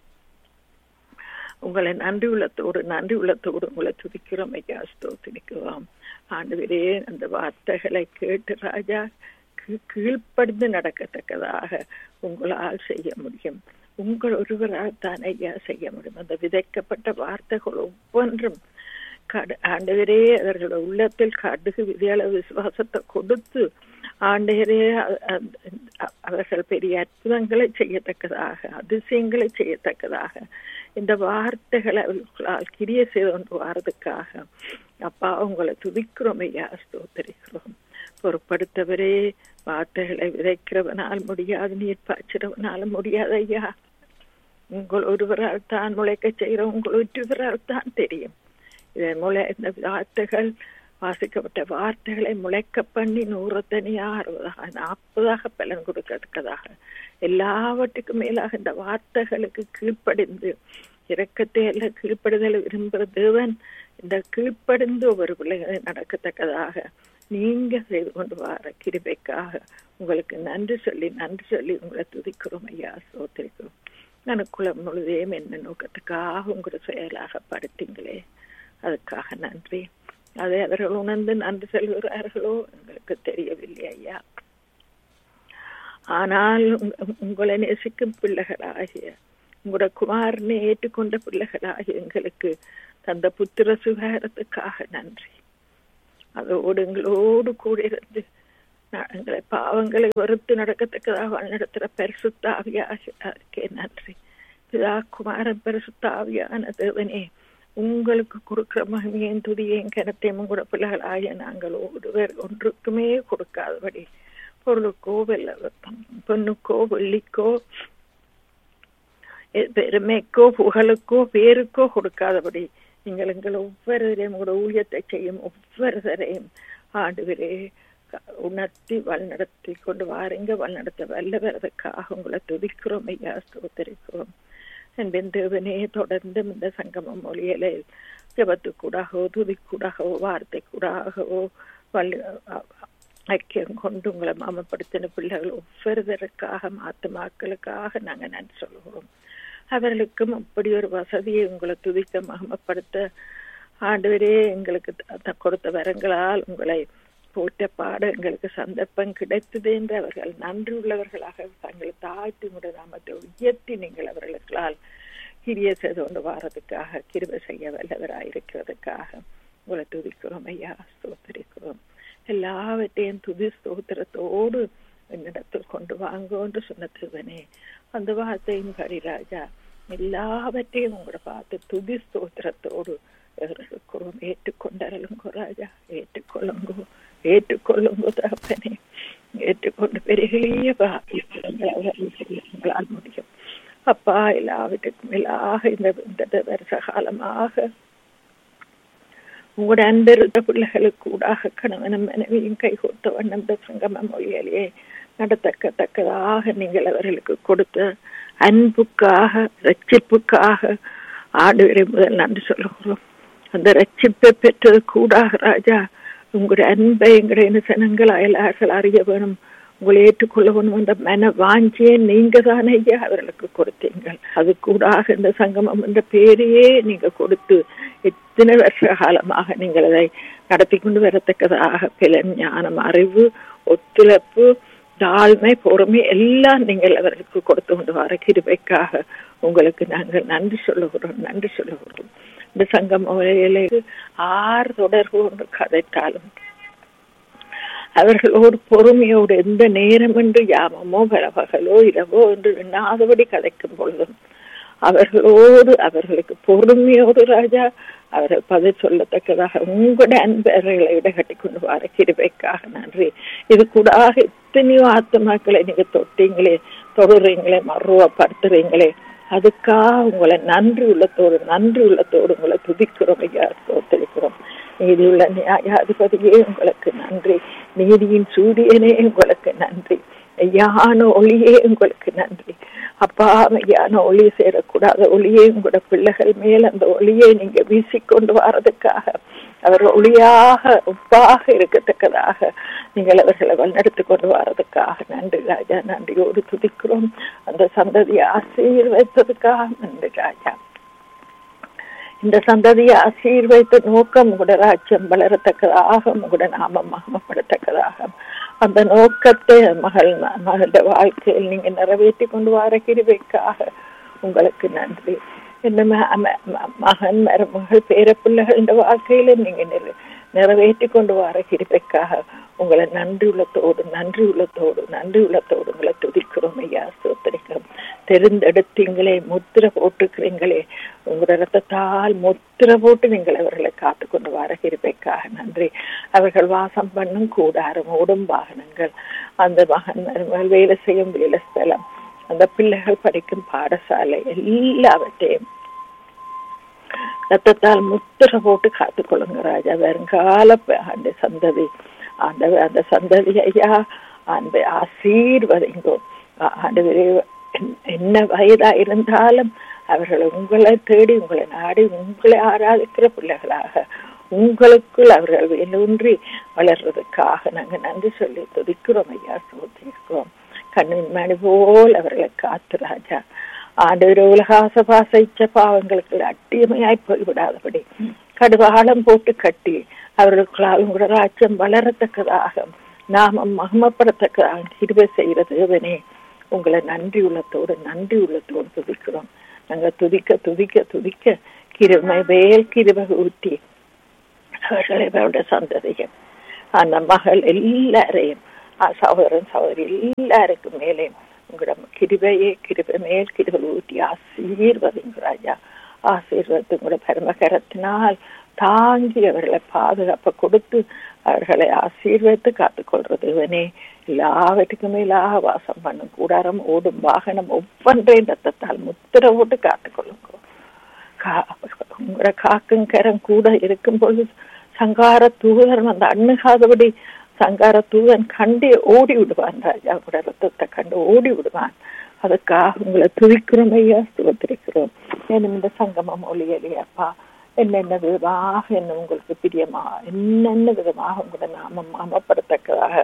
Speaker 3: உங்களை நன்றி உள்ளத்தோடு நன்றி உள்ளத்தோடு உங்களை துதிக்கிறோம் ஐயா ஸ்தோத்திரிக்கிறோம் ஆண்டு அந்த வார்த்தைகளை கேட்டு ராஜா கீழ்ப்படிந்து நடக்கத்தக்கதாக உங்களால் செய்ய முடியும் உங்கள் ஒருவரால் தான் ஐயா செய்ய முடியும் அந்த விதைக்கப்பட்ட வார்த்தைகள் ஒவ்வொன்றும் ஆண்டவரே அவர்களோட உள்ளத்தில் கடுகு விதையாள விசுவாசத்தை கொடுத்து ஆண்டவரே அவர்கள் பெரிய அற்புதங்களை செய்யத்தக்கதாக அதிசயங்களை செய்யத்தக்கதாக இந்த வார்த்தைகளை அவர்களால் கிரிய செய்து கொண்டு வாரதுக்காக அப்பா உங்களை துதிக்கிறோம் ஐயா ஸ்தோத்தரிக்கிறோம் பொறுப்படுத்தவரே வார்த்தைகளை விதைக்கிறவனால் முடியாது நீர் பாய்ச்சிறவனால முடியாது ஐயா உங்கள் ஒருவரால் தான் முளைக்க செய்கிற உங்கள் ஒருவரால் தான் தெரியும் இதன் முளை இந்த வார்த்தைகள் வாசிக்கப்பட்ட வார்த்தைகளை முளைக்க பண்ணி நூறு தனியா அறுபதாக நாற்பதாக பலன் கொடுக்கறதுக்கதாக எல்லாவற்றுக்கும் மேலாக இந்த வார்த்தைகளுக்கு கீழ்ப்படிந்து இரக்கத்தை எல்லாம் கீழ்ப்படுதல் விரும்புகிற தேவன் இந்த கீழ்ப்படிந்து ஒவ்வொரு பிள்ளைகளை நடக்கத்தக்கதாக நீங்க செய்து கொண்டு வர கிருபைக்காக உங்களுக்கு நன்றி சொல்லி நன்றி சொல்லி உங்களை துதிக்கிறோம் ஐயா சோத்திரிக்கிறோம் எனக்குள்ள முழுதையும் என்ன நோக்கத்துக்காக உங்களோட செயலாக படுத்தீங்களே அதுக்காக நன்றி அதை அவர்கள் உணர்ந்து நன்றி செல்கிறார்களோ எங்களுக்கு தெரியவில்லை ஐயா ஆனால் உங்களை நேசிக்கும் பிள்ளைகளாகிய உங்களோட குமாரனை ஏற்றுக்கொண்ட பிள்ளைகளாகிய எங்களுக்கு தந்த புத்திர சுகாரத்துக்காக நன்றி அதோடு எங்களோடு கூட இருந்து ந- எங்களை பாவங்களை வெறுத்து நடக்கத்தக்கதாக வழிநடத்துகிற பரிசுத்தாவியாக்கே நன்றி பிதா குமாரன் பரிசுத்தாவியான தேவனே உங்களுக்கு கொடுக்கிற மகிமையும் துதியையும் கனத்தையும் உங்களோட பிள்ளைகளாய நாங்கள் ஒருவர் ஒன்றுக்குமே கொடுக்காதபடி பொருளுக்கோ வெள்ள பொண்ணுக்கோ வெள்ளிக்கோ எ- பெருமைக்கோ புகழுக்கோ பேருக்கோ கொடுக்காதபடி நீங்கள் எங்கள் ஒவ்வொருவரையும் உங்களோட ஊழியத்தை செய்யும் ஒவ்வொருவரையும் ஆண்டுவரே உணர்த்தி வழிநடத்தி கொண்டு வாருங்க வழிநடத்த வல்லவரதுக்காக உங்களை துதிக்கிறோம் ஐயா ஸ்தோத்தரிக்கிறோம் என்பன் தேவனே தொடர்ந்து இந்த சங்கமம் மொழியில ஜபத்துக்கூடாகவோ துதிக்கூடாகவோ வார்த்தை கூடாகவோ வல்லி ஐக்கியம் கொண்டு உங்களை மாமப்படுத்தின பிள்ளைகள் ஒவ்வொருவருக்காக ஆத்துமாக்களுக்காக நாங்க நன்றி சொல்கிறோம் அவர்களுக்கும் அப்படி ஒரு வசதியை உங்களை துதிக்க மகமப்படுத்த ஆண்டவரே எங்களுக்கு த- த- கொடுத்த வரங்களால் உங்களை போற்ற பாட எங்களுக்கு சந்தர்ப்பம் கிடைத்தது என்று அவர்கள் நன்றி உள்ளவர்களாக தங்களை தாழ்த்தி முறை நாமத்தை உயர்த்தி நீங்கள் அவர்களுக்களால் கிரிய செய்து கொண்டு வாரதுக்காக கிருபை செய்ய வல்லவராயிருக்கிறதுக்காக உங்களை துதிக்கிறோம் ஐயா ஸ்தோத்தரிக்கிறோம் எல்லாவற்றையும் துதி ஸ்தோத்திரத்தோடு என்னிடத்தில் கொண்டு வாங்க என்று சொன்ன திருவனே அந்த வார்த்தையும் ராஜா எல்லாவற்றையும் உங்களோட பார்த்து துதி ஸ்தோத்திரத்தோடு இருக்கிறோம் ஏற்றுக்கொண்டருளுங்கோ ராஜா ஏற்றுக்கொள்ளுங்கோ ஏற்றுக்கொள்ளுங்கோ தகப்பனே ஏற்றுக்கொண்டு பெருகிய உங்களால் முடியும் அப்பா எல்லாவற்றுக்கும் மேலாக இந்த இந்த வருஷ காலமாக உங்களோட அன்பிருந்த பிள்ளைகளுக்கு கூடாக கணவனும் மனைவியும் கைகோத்த வண்ணம் இந்த சங்கம மொழியிலேயே நடத்தக்கத்தக்கதாக நீங்கள் அவர்களுக்கு கொடுத்த அன்புக்காக ரட்சிப்புக்காக ஆண்டுவரை முதல் நன்றி சொல்லுகிறோம் அந்த ரட்சிப்பை பெற்றது கூடாக ராஜா உங்களுடைய அன்பை எங்களுடைய சனங்கள் அயலார்கள் அறிய வேணும் உங்களை ஏற்றுக்கொள்ள வேணும் என்ற மன வாஞ்சியை நீங்க தானே ஐயா அவர்களுக்கு கொடுத்தீங்கள் அது கூடாக இந்த சங்கமம் என்ற பேரையே நீங்க கொடுத்து எத்தனை வருஷ காலமாக நீங்கள் அதை நடத்தி கொண்டு வரத்தக்கதாக பிலன் ஞானம் அறிவு ஒத்துழைப்பு தாழ்மை பொறுமை எல்லாம் நீங்கள் அவர்களுக்கு கொடுத்து கொண்டு வர கிருபைக்காக உங்களுக்கு நாங்கள் நன்றி சொல்லுகிறோம் நன்றி சொல்லுகிறோம் இந்த சங்கம் ஆறு தொடர்பு கொண்டு கதைத்தாலும் அவர்களோடு பொறுமையோடு எந்த நேரம் என்று யாமமோ பகலோ இரவோ என்று எண்ணாதபடி கதைக்கும் பொழுதும் அவர்களோடு அவர்களுக்கு பொறுமையோடு ராஜா அவர்கள் பதில் சொல்லத்தக்கதாக உங்களுடைய அன்பர்களை விட கட்டி கொண்டு வர கிருபைக்காக நன்றி இது கூடாக எத்தனையோ ஆத்மாக்களை நீங்க தொட்டீங்களே தொடுறீங்களே மருவப்படுத்துறீங்களே அதுக்காக உங்களை நன்றி உள்ளத்தோடு நன்றி உள்ளத்தோடு உங்களை துதிக்கிறோம் ஐயா தோத்தளிக்கிறோம் நீதியுள்ள நியாயாதிபதியே உங்களுக்கு நன்றி நீதியின் சூரியனே உங்களுக்கு நன்றி ஐயான ஒளியே உங்களுக்கு நன்றி அப்பா மையான ஒளி சேரக்கூடாத ஒளியே உங்களோட பிள்ளைகள் மேல் அந்த ஒளியை நீங்க வீசிக்கொண்டு வர்றதுக்காக அவர் ஒளியாக உப்பாக இருக்கத்தக்கதாக நீங்கள் அவர்களை வழிநடத்தி கொண்டு வர்றதுக்காக நன்றி ராஜா நன்றியோடு துதிக்கிறோம் அந்த சந்ததியை ஆசீர்வைத்ததுக்காக நன்றி ராஜா இந்த சந்ததியை ஆசீர்வைத்த நோக்கம் உங்களோட ராஜ்யம் வளரத்தக்கதாக உங்களோட நாமம் மகமப்படத்தக்கதாக அந்த நோக்கத்தை மகள் மகளோட வாழ்க்கையில் நீங்க நிறைவேற்றி கொண்டு வர கிருவைக்காக உங்களுக்கு நன்றி இந்த மகன் மருமகள் பேர பிள்ளைகள் வாழ்க்கையில நீங்க நிறை நிறைவேற்றி கொண்டு வர கிருப்பைக்காக உங்களை நன்றி உள்ளத்தோடு நன்றி உள்ளத்தோடு நன்றி உள்ளத்தோடு உங்களை துதிக்கிறோம் ஐயா சோத்தரிக்கிறோம் தெரிந்தெடுத்தீங்களே முத்திர போட்டுக்கிறீங்களே உங்களோட ரத்தத்தால் முத்திர போட்டு நீங்கள் அவர்களை காத்து கொண்டு வர கிருப்பைக்காக நன்றி அவர்கள் வாசம் பண்ணும் கூடாரம் ஓடும் வாகனங்கள் அந்த மகன் மருமகள் வேலை செய்யும் வேலை ஸ்தலம் அந்த பிள்ளைகள் படிக்கும் பாடசாலை எல்லாவற்றையும் ரத்தத்தால் முத்திர போட்டு காத்துக்கொள்ளுங்க ராஜா வருங்கால அந்த சந்ததி அந்த அந்த சந்ததி ஐயா அந்த ஆசீர்வதிங்கோ ஆண்டவரே என்ன வயதா இருந்தாலும் அவர்கள் உங்களை தேடி உங்களை நாடி உங்களை ஆராதிக்கிற பிள்ளைகளாக உங்களுக்குள் அவர்கள் வேலூன்றி வளர்றதுக்காக நாங்க நன்றி சொல்லி துதிக்கிறோம் ஐயா சோதிக்கிறோம் கண்ணின் மணி போல் அவர்களை காத்து ராஜா ஆண்டவர் உலகாச பாச இச்ச பாவங்களுக்கு அட்டியமையாய் போய்விடாதபடி கடுவாளம் போட்டு கட்டி அவர்களுக்குள்ளால் உங்களோட ராஜ்யம் வளரத்தக்கதாக நாமம் மகமப்படத்தக்கதாக கிருபை செய்கிறது தேவனே உங்களை நன்றி உள்ளத்தோடு நன்றி உள்ளத்தோடு துதிக்கிறோம் நாங்க துதிக்க துதிக்க துதிக்க கிருமை வேல் கிருபை ஊட்டி அவர்களை அவருடைய சந்ததியை அந்த மகள் எல்லாரையும் ஆ, சகோதரன் சகோதரி எல்லாருக்கும் மேலே உங்களோட கிருபையே கிருபை மேல் கிருபை ஊட்டி ஆசீர்வதிங்க ராஜா ஆசீர்வதித்து உங்களோட பரமகரத்தினால் தாங்கி அவர்களை பாதுகாப்பை கொடுத்து அவர்களை ஆசீர்வதித்து காத்துக்கொள்றது இவனே எல்லாவற்றுக்கும் மேலாக வாசம் பண்ணும் கூடாரம் ஓடும் வாகனம் ஒவ்வொன்றையும் ரத்தத்தால் முத்திர போட்டு காத்துக்கொள்ளுங்க கா- உங்களோட காக்கும் கரம் கூட இருக்கும் பொழுது சங்கார தூதன் அந்த அண்ணுகாதபடி சங்கார தூதன் கண்டு ஓடி விடுவான் ராஜா கூட ரத்தத்தை கண்டு ஓடி விடுவான் அதுக்காக உங்களை துதிக்கிறோம் ஐயா சுகத்திருக்கிறோம் ஏனும் இந்த சங்கமம் ஒளியலையாப்பா என்னென்ன விதமாக என்ன உங்களுக்கு பிரியமா என்னென்ன விதமாக உங்களோட நாமம் நாமப்படத்தக்கதாக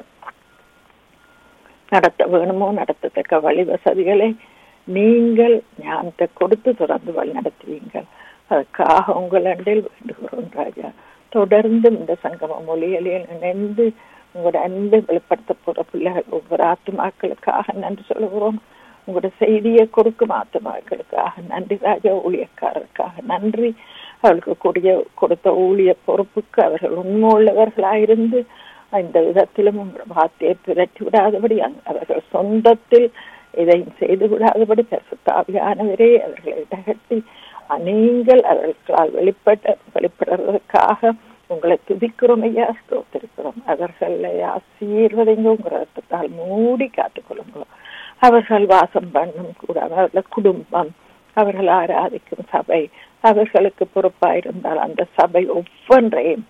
Speaker 3: நடத்த வேணுமோ நடத்தத்தக்க வழி வசதிகளை நீங்கள் ஞானத்தை கொடுத்து தொடர்ந்து வழி நடத்துவீங்கள் அதுக்காக உங்கள் அண்டில் வேண்டுகிறோம் ராஜா தொடர்ந்து இந்த சங்கம மொழிகளில் இணைந்து உங்களோட அன்பை வெளிப்படுத்த போற பிள்ளைகள் ஒவ்வொரு ஆத்துமாக்களுக்காக நன்றி சொல்லுகிறோம் உங்களோட செய்தியை கொடுக்கும் ஆத்துமாக்களுக்காக நன்றி ராஜா ஊழியக்காரருக்காக நன்றி அவர்களுக்கு கூடிய கொடுத்த ஊழிய பொறுப்புக்கு அவர்கள் உண்மையுள்ளவர்களாயிருந்து இந்த விதத்திலும் உங்கள் வார்த்தையை பிரட்டி விடாதபடி அங்க- அவர்கள் சொந்தத்தில் இதையும் செய்து விடாதபடி பரிசுத்தாவியானவரே அவர்களை இடகட்டி நீங்கள் அவர்களால் வெளிப்பட்ட வெளிப்படுறதுக்காக உங்களை துதிக்கிறோம் ஐயா ஸ்தோத்திருக்கிறோம் அவர்களை ஆசீர்வதிங்க உங்க ரத்தத்தால் மூடி காத்துக்கொள்ளுங்க அவர்கள் வாசம் பண்ணும் கூட அவர்கள் குடும்பம் அவர்கள் ஆராதிக்கும் சபை அவர்களுக்கு பொறுப்பாயிருந்தால் அந்த சபை ஒவ்வொன்றையும்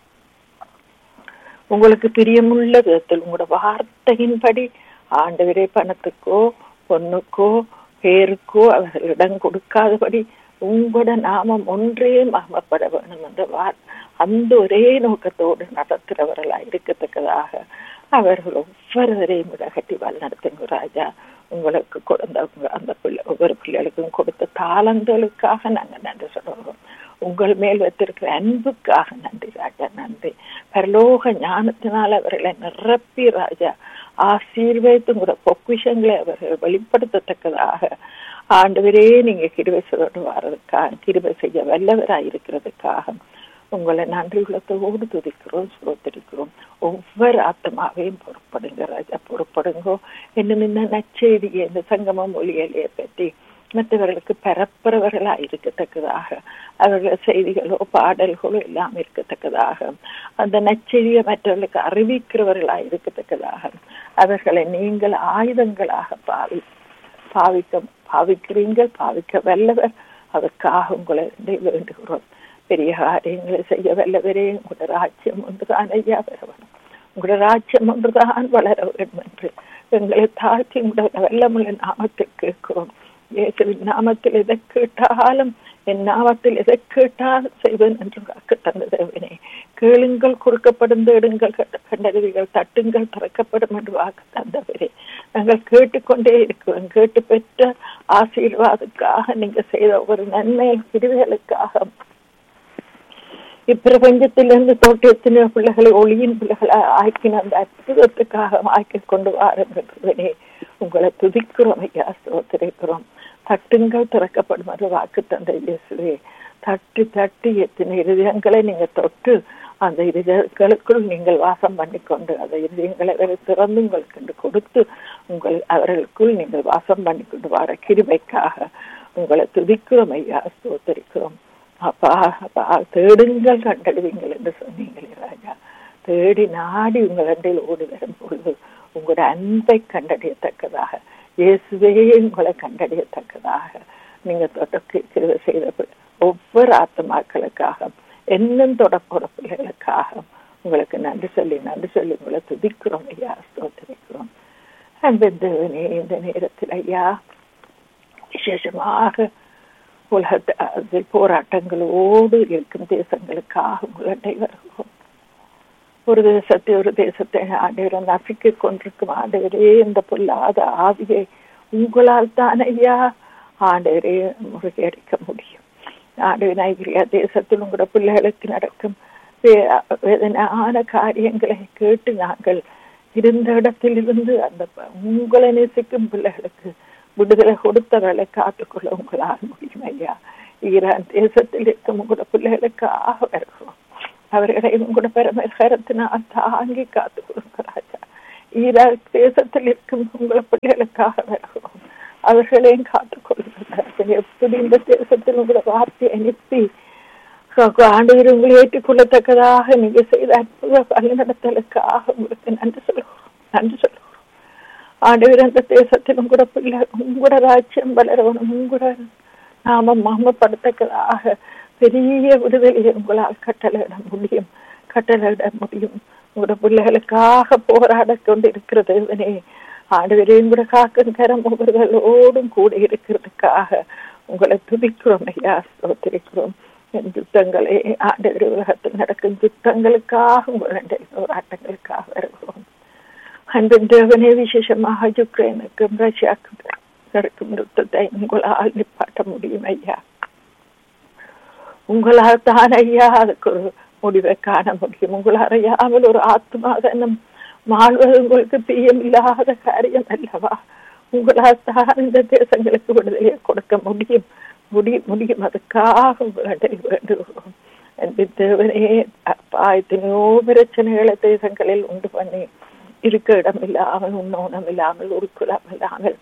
Speaker 3: உங்களுக்கு பிரியமுள்ள விதத்தில் உங்களோட வார்த்தையின்படி ஆண்டவரே பணத்துக்கோ பொண்ணுக்கோ பேருக்கோ அவர்கள் இடம் கொடுக்காதபடி உங்களோட நாமம் ஒன்றே மகமப்பட வேணும் என்ற வார் அந்த ஒரே நோக்கத்தோடு நடத்துகிறவர்களாக இருக்கத்தக்கதாக அவர்கள் ஒவ்வொருவரையும் இடகட்டி வழிநடத்துங்க ராஜா உங்களுக்கு கொடுத்த அந்த பிள்ளை ஒவ்வொரு பிள்ளைகளுக்கும் கொடுத்த தாளங்களுக்காக நாங்கள் நன்றி சொல்லுவோம் உங்கள் மேல் வைத்திருக்கிற அன்புக்காக நன்றி ராஜா நன்றி பரலோக ஞானத்தினால் அவர்களை நிரப்பி ராஜா ஆசீர்வதித்து உங்களோட பொக்கிஷங்களை அவர்கள் வெளிப்படுத்தத்தக்கதாக ஆண்டவரே நீங்க கிருபை செய்து வர்றதுக்காக கிருபை செய்ய வல்லவராய் இருக்கிறதுக்காக உங்களை நன்றி உள்ளத்தோடு துதிக்கிறோம் சுரோத்திருக்கிறோம் ஒவ்வொரு ஆத்மாவையும் பொறுப்படுங்க ராஜா பொறுப்படுங்கோ இன்னும் இந்த நச்செய்தியை இந்த சங்கமம் மொழிகளையை பற்றி மற்றவர்களுக்கு பரப்புறவர்களா இருக்கத்தக்கதாக அவர்கள் செய்திகளோ பாடல்களோ எல்லாம் இருக்கத்தக்கதாக அந்த நச்செய்தியை மற்றவர்களுக்கு அறிவிக்கிறவர்களா இருக்கத்தக்கதாக அவர்களை நீங்கள் ஆயுதங்களாக பாவி பாவிக்க பாவிக்கிறீங்கள் பாவிக்க வல்லவர் அதற்காக உங்களை வேண்டுகிறோம் பெரிய காரியங்களை செய்ய வல்லவரே உங்களோட ராஜ்யம் ஒன்றுதான் ஐயா வரவணும் உங்களோட ராஜ்யம் ஒன்றுதான் வளர வேண்டும் என்று எங்களை தாழ்த்தி உங்களோட வெள்ளமுள்ள நாமத்தில் கேட்கிறோம் இயேசுவின் நாமத்தில் எதை கேட்டாலும் என் நாமத்தில் எதை கேட்டாலும் செய்வேன் என்று வாக்கு தந்ததவனே கேளுங்கள் கொடுக்கப்படும் தேடுங்கள் கண்டறிவிகள் தட்டுங்கள் திறக்கப்படும் என்று வாக்கு தந்தவரே நாங்கள் கேட்டுக்கொண்டே இருக்கிறோம் கேட்டு பெற்ற ஆசீர்வாதுக்காக நீங்க செய்த ஒரு நன்மை பிரிவுகளுக்காக இப்பிரபஞ்சத்திலிருந்து தோட்டத்தின பிள்ளைகளை ஒளியின் பிள்ளைகளை ஆக்கின அந்த அற்புதத்துக்காக ஆக்கி கொண்டு வாருங்கள் உங்களை துதிக்கிறோம் ஐயா ஸ்தோத்திரிக்கிறோம் தட்டுங்கள் திறக்கப்படும் என்று வாக்கு தந்த இயேசுவே தட்டி தட்டி எத்தனை இருதயங்களை நீங்க தொட்டு அந்த இருதயங்களுக்குள் நீங்கள் வாசம் பண்ணிக்கொண்டு அந்த இருதயங்களை வேறு திறந்து உங்களுக்கு கொடுத்து உங்கள் அவர்களுக்குள் நீங்கள் வாசம் பண்ணிக்கொண்டு வர கிருபைக்காக உங்களை துதிக்கிறோம் ஐயா ஸ்தோத்தரிக்கிறோம் அப்பா அப்பா தேடுங்கள் கண்டடுவீங்கள் என்று சொன்னீங்களே ராஜா தேடி நாடி உங்கள் அண்டையில் ஓடி வரும் பொழுது உங்களோட அன்பை கண்டறியத்தக்கதாக இயேசுவே உங்களை கண்டறியத்தக்கதாக நீங்க தொடக்க செய்த ஒவ்வொரு ஆத்மாக்களுக்காக என்னும் தொடப்போற பிள்ளைகளுக்காக உங்களுக்கு நன்றி சொல்லி நன்றி சொல்லி உங்களை துதிக்கிறோம் ஐயா ஸ்தோத்திரிக்கிறோம் அன்பந்தவனே இந்த நேரத்தில் ஐயா விசேஷமாக உலகத்தில் போராட்டங்களோடு இருக்கும் தேசங்களுக்காக உங்களை வருகிறோம் ஒரு தேசத்தை ஒரு தேசத்தை ஆண்டவர் நசுக்கி கொண்டிருக்கும் ஆண்டவரே இந்த பொல்லாத ஆவியை உங்களால் தான் ஐயா ஆண்டவரே முறையடிக்க முடியும் ஆண்டவர் நைகிரியா தேசத்தில் உங்களோட பிள்ளைகளுக்கு நடக்கும் வேதனையான காரியங்களை கேட்டு நாங்கள் இருந்த இடத்தில் இருந்து அந்த உங்களை நேசிக்கும் பிள்ளைகளுக்கு விடுதலை கொடுத்தவர்களை காத்துக்கொள்ள உங்களால் முடியும் ஐயா ஈரான் தேசத்தில் இருக்கும் உங்களோட பிள்ளைகளுக்காக வருகிறோம் அவர்களை உங்களோட பெருமைகரத்தினால் தாங்கி காத்து கொடுங்க ராஜா ஈராக் தேசத்தில் இருக்கும் உங்களை பிள்ளைகளுக்காக வருகிறோம் அவர்களையும் காத்துக் கொள்கிறார்கள் எப்படி இந்த தேசத்தில் உங்களோட வார்த்தையை அனுப்பி ஆண்டு உங்களை ஏற்றுக்கொள்ளத்தக்கதாக நீங்க செய்த அற்புத வழிநடத்தலுக்காக உங்களுக்கு நன்றி சொல்லுவோம் நன்றி சொல்லுவோம் ஆண்டவர் அந்த தேசத்தில் உங்களோட பிள்ளை உங்களோட ராஜ்யம் வளரணும் உங்களோட நாம மாமப்படுத்தக்கதாக பெரிய விடுதலையை உங்களால் கட்டளையிட முடியும் கட்டளையிட முடியும் உங்களோட பிள்ளைகளுக்காக போராட கொண்டு இருக்கிறது இவனே ஆண்டவரையும் கூட காக்கும் கரம் ஒவ்வொருவர்களோடும் கூட இருக்கிறதுக்காக உங்களை துதிக்கிறோம் ஐயா ஸ்தோத்திரிக்கிறோம் என் யுத்தங்களே ஆண்டவர் உலகத்தில் நடக்கும் யுத்தங்களுக்காக உங்களுடைய போராட்டங்களுக்காக வருகிறோம் அன்பின் தேவனே விசேஷமாக யுக்ரைனுக்கும் ரஷ்யாவுக்கும் நடக்கும் யுத்தத்தை உங்களால் நிப்பாட்ட முடியும் ஐயா உங்களால் தான் ஐயா அதுக்கு ஒரு முடிவை காண முடியும் உங்களால் அறியாமல் ஒரு ஆத்மா தன்னம் வாழ்வது உங்களுக்கு பிரியமில்லாத காரியம் அல்லவா உங்களால் தான் இந்த தேசங்களுக்கு விடுதலையை கொடுக்க முடியும் முடியும் முடியும் அதுக்காக உங்களை வேண்டுகிறோம் அன்பின் தேவனே அப்பா எத்தனையோ பிரச்சனைகளை தேசங்களில் உண்டு பண்ணி இருக்க இடம் இல்லாமல் உண்ணோணம் இல்லாமல் உருக்குலம் இல்லாமல்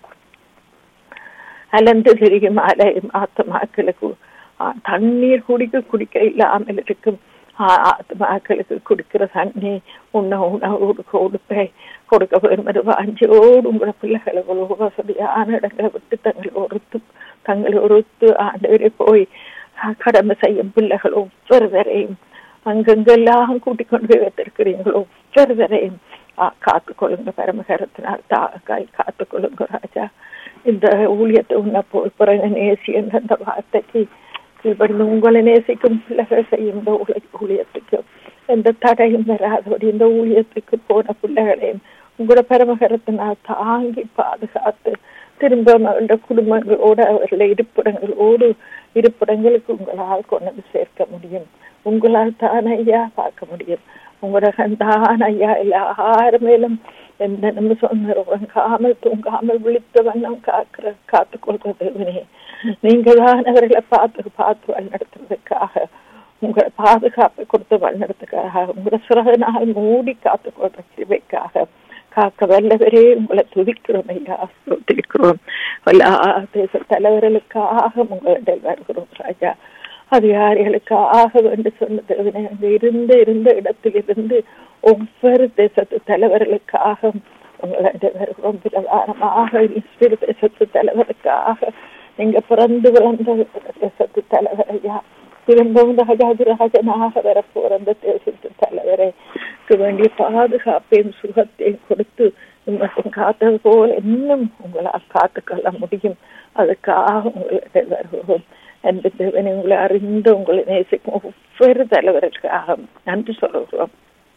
Speaker 3: அலந்து திரியும் அலையும் ஆத்மாக்களுக்கு தண்ணீர் குடிக்க குடிக்க இல்லாமல் இருக்கும் ஆத்மாக்களுக்கு குடிக்கிற தண்ணி உண்ண உணவு கொடுப்பை கொடுக்க வேண்டும் அஞ்சோடு உங்களோட பிள்ளைகளை வசதியான இடங்களை விட்டு தங்களை ஒருத்து தங்களை ஒருத்து ஆண்டவரை போய் கடமை செய்யும் பிள்ளைகள் ஒவ்வொருவரையும் அங்கெங்கெல்லாம் கூட்டிக் கொண்டு போய் வைத்திருக்கிறீங்களோ ஒவ்வொருவரையும் காத்துக்கொள்ளுங்க பரமகரத்தினால் தாக்காய் காத்துக்கொள்ளுங்க ராஜா இந்த ஊழியத்தை உன்னை போய் பிறகு நேசி என்ற அந்த வார்த்தைக்கு கீழ்படிந்து உங்களை நேசிக்கும் பிள்ளைகள் செய்யும் இந்த ஊழியத்துக்கு எந்த தடையும் வராதபடி இந்த ஊழியத்துக்கு போன பிள்ளைகளையும் உங்களோட பரமகரத்தினால் தாங்கி பாதுகாத்து திரும்ப அவருடைய குடும்பங்களோடு அவர்கள இருப்பிடங்களோடு இருப்பிடங்களுக்கு உங்களால் கொண்டு வந்து சேர்க்க முடியும் உங்களால் தான் ஐயா பார்க்க முடியும் உங்களோட தான் ஐயா எல்லாரும் மேலும் எந்த நிமிஷம் உறங்காமல் தூங்காமல் விழித்த வண்ணம் காக்கிற காத்துக்கொள்றது நீங்க தான் அவர்களை பார்த்து பார்த்து வழிநடத்துறதுக்காக உங்களை பாதுகாப்பை கொடுத்து வழிநடத்துக்காக உங்களை சிறகனால் மூடி காத்துக்கொள்ற கிருவைக்காக காக்க வல்லவரே உங்களை துதிக்கிறோம் ஐயா ஸ்தோத்திரிக்கிறோம் எல்லா தேச தலைவர்களுக்காக உங்களிடம் வருகிறோம் ராஜா அதிகாரிகளுக்காக என்று சொன்னது அங்க இருந்த இருந்த இடத்திலிருந்து ஒவ்வொரு தேசத்து தலைவர்களுக்காக உங்களிடம் வருகிறோம் பிரதானமாக இஸ்ரேல் தேசத்து தலைவருக்காக நீங்க பிறந்து வளர்ந்த தேசத்து தலைவர் ஐயா திரும்பவும் ராஜாதிராஜனாக வரப்போற அந்த தேசத்து தலைவரை வேண்டிய பாதுகாப்பையும் சுகத்தையும் கொடுத்து மற்றும் காத்தது போல இன்னும் உங்களால் காத்துக்கொள்ள முடியும் அதுக்காக உங்களை வருகிறோம் என்று தேவனை உங்களை அறிந்து உங்களை நேசிக்கும் ஒவ்வொரு தலைவருக்காக நன்றி சொல்லுகிறோம்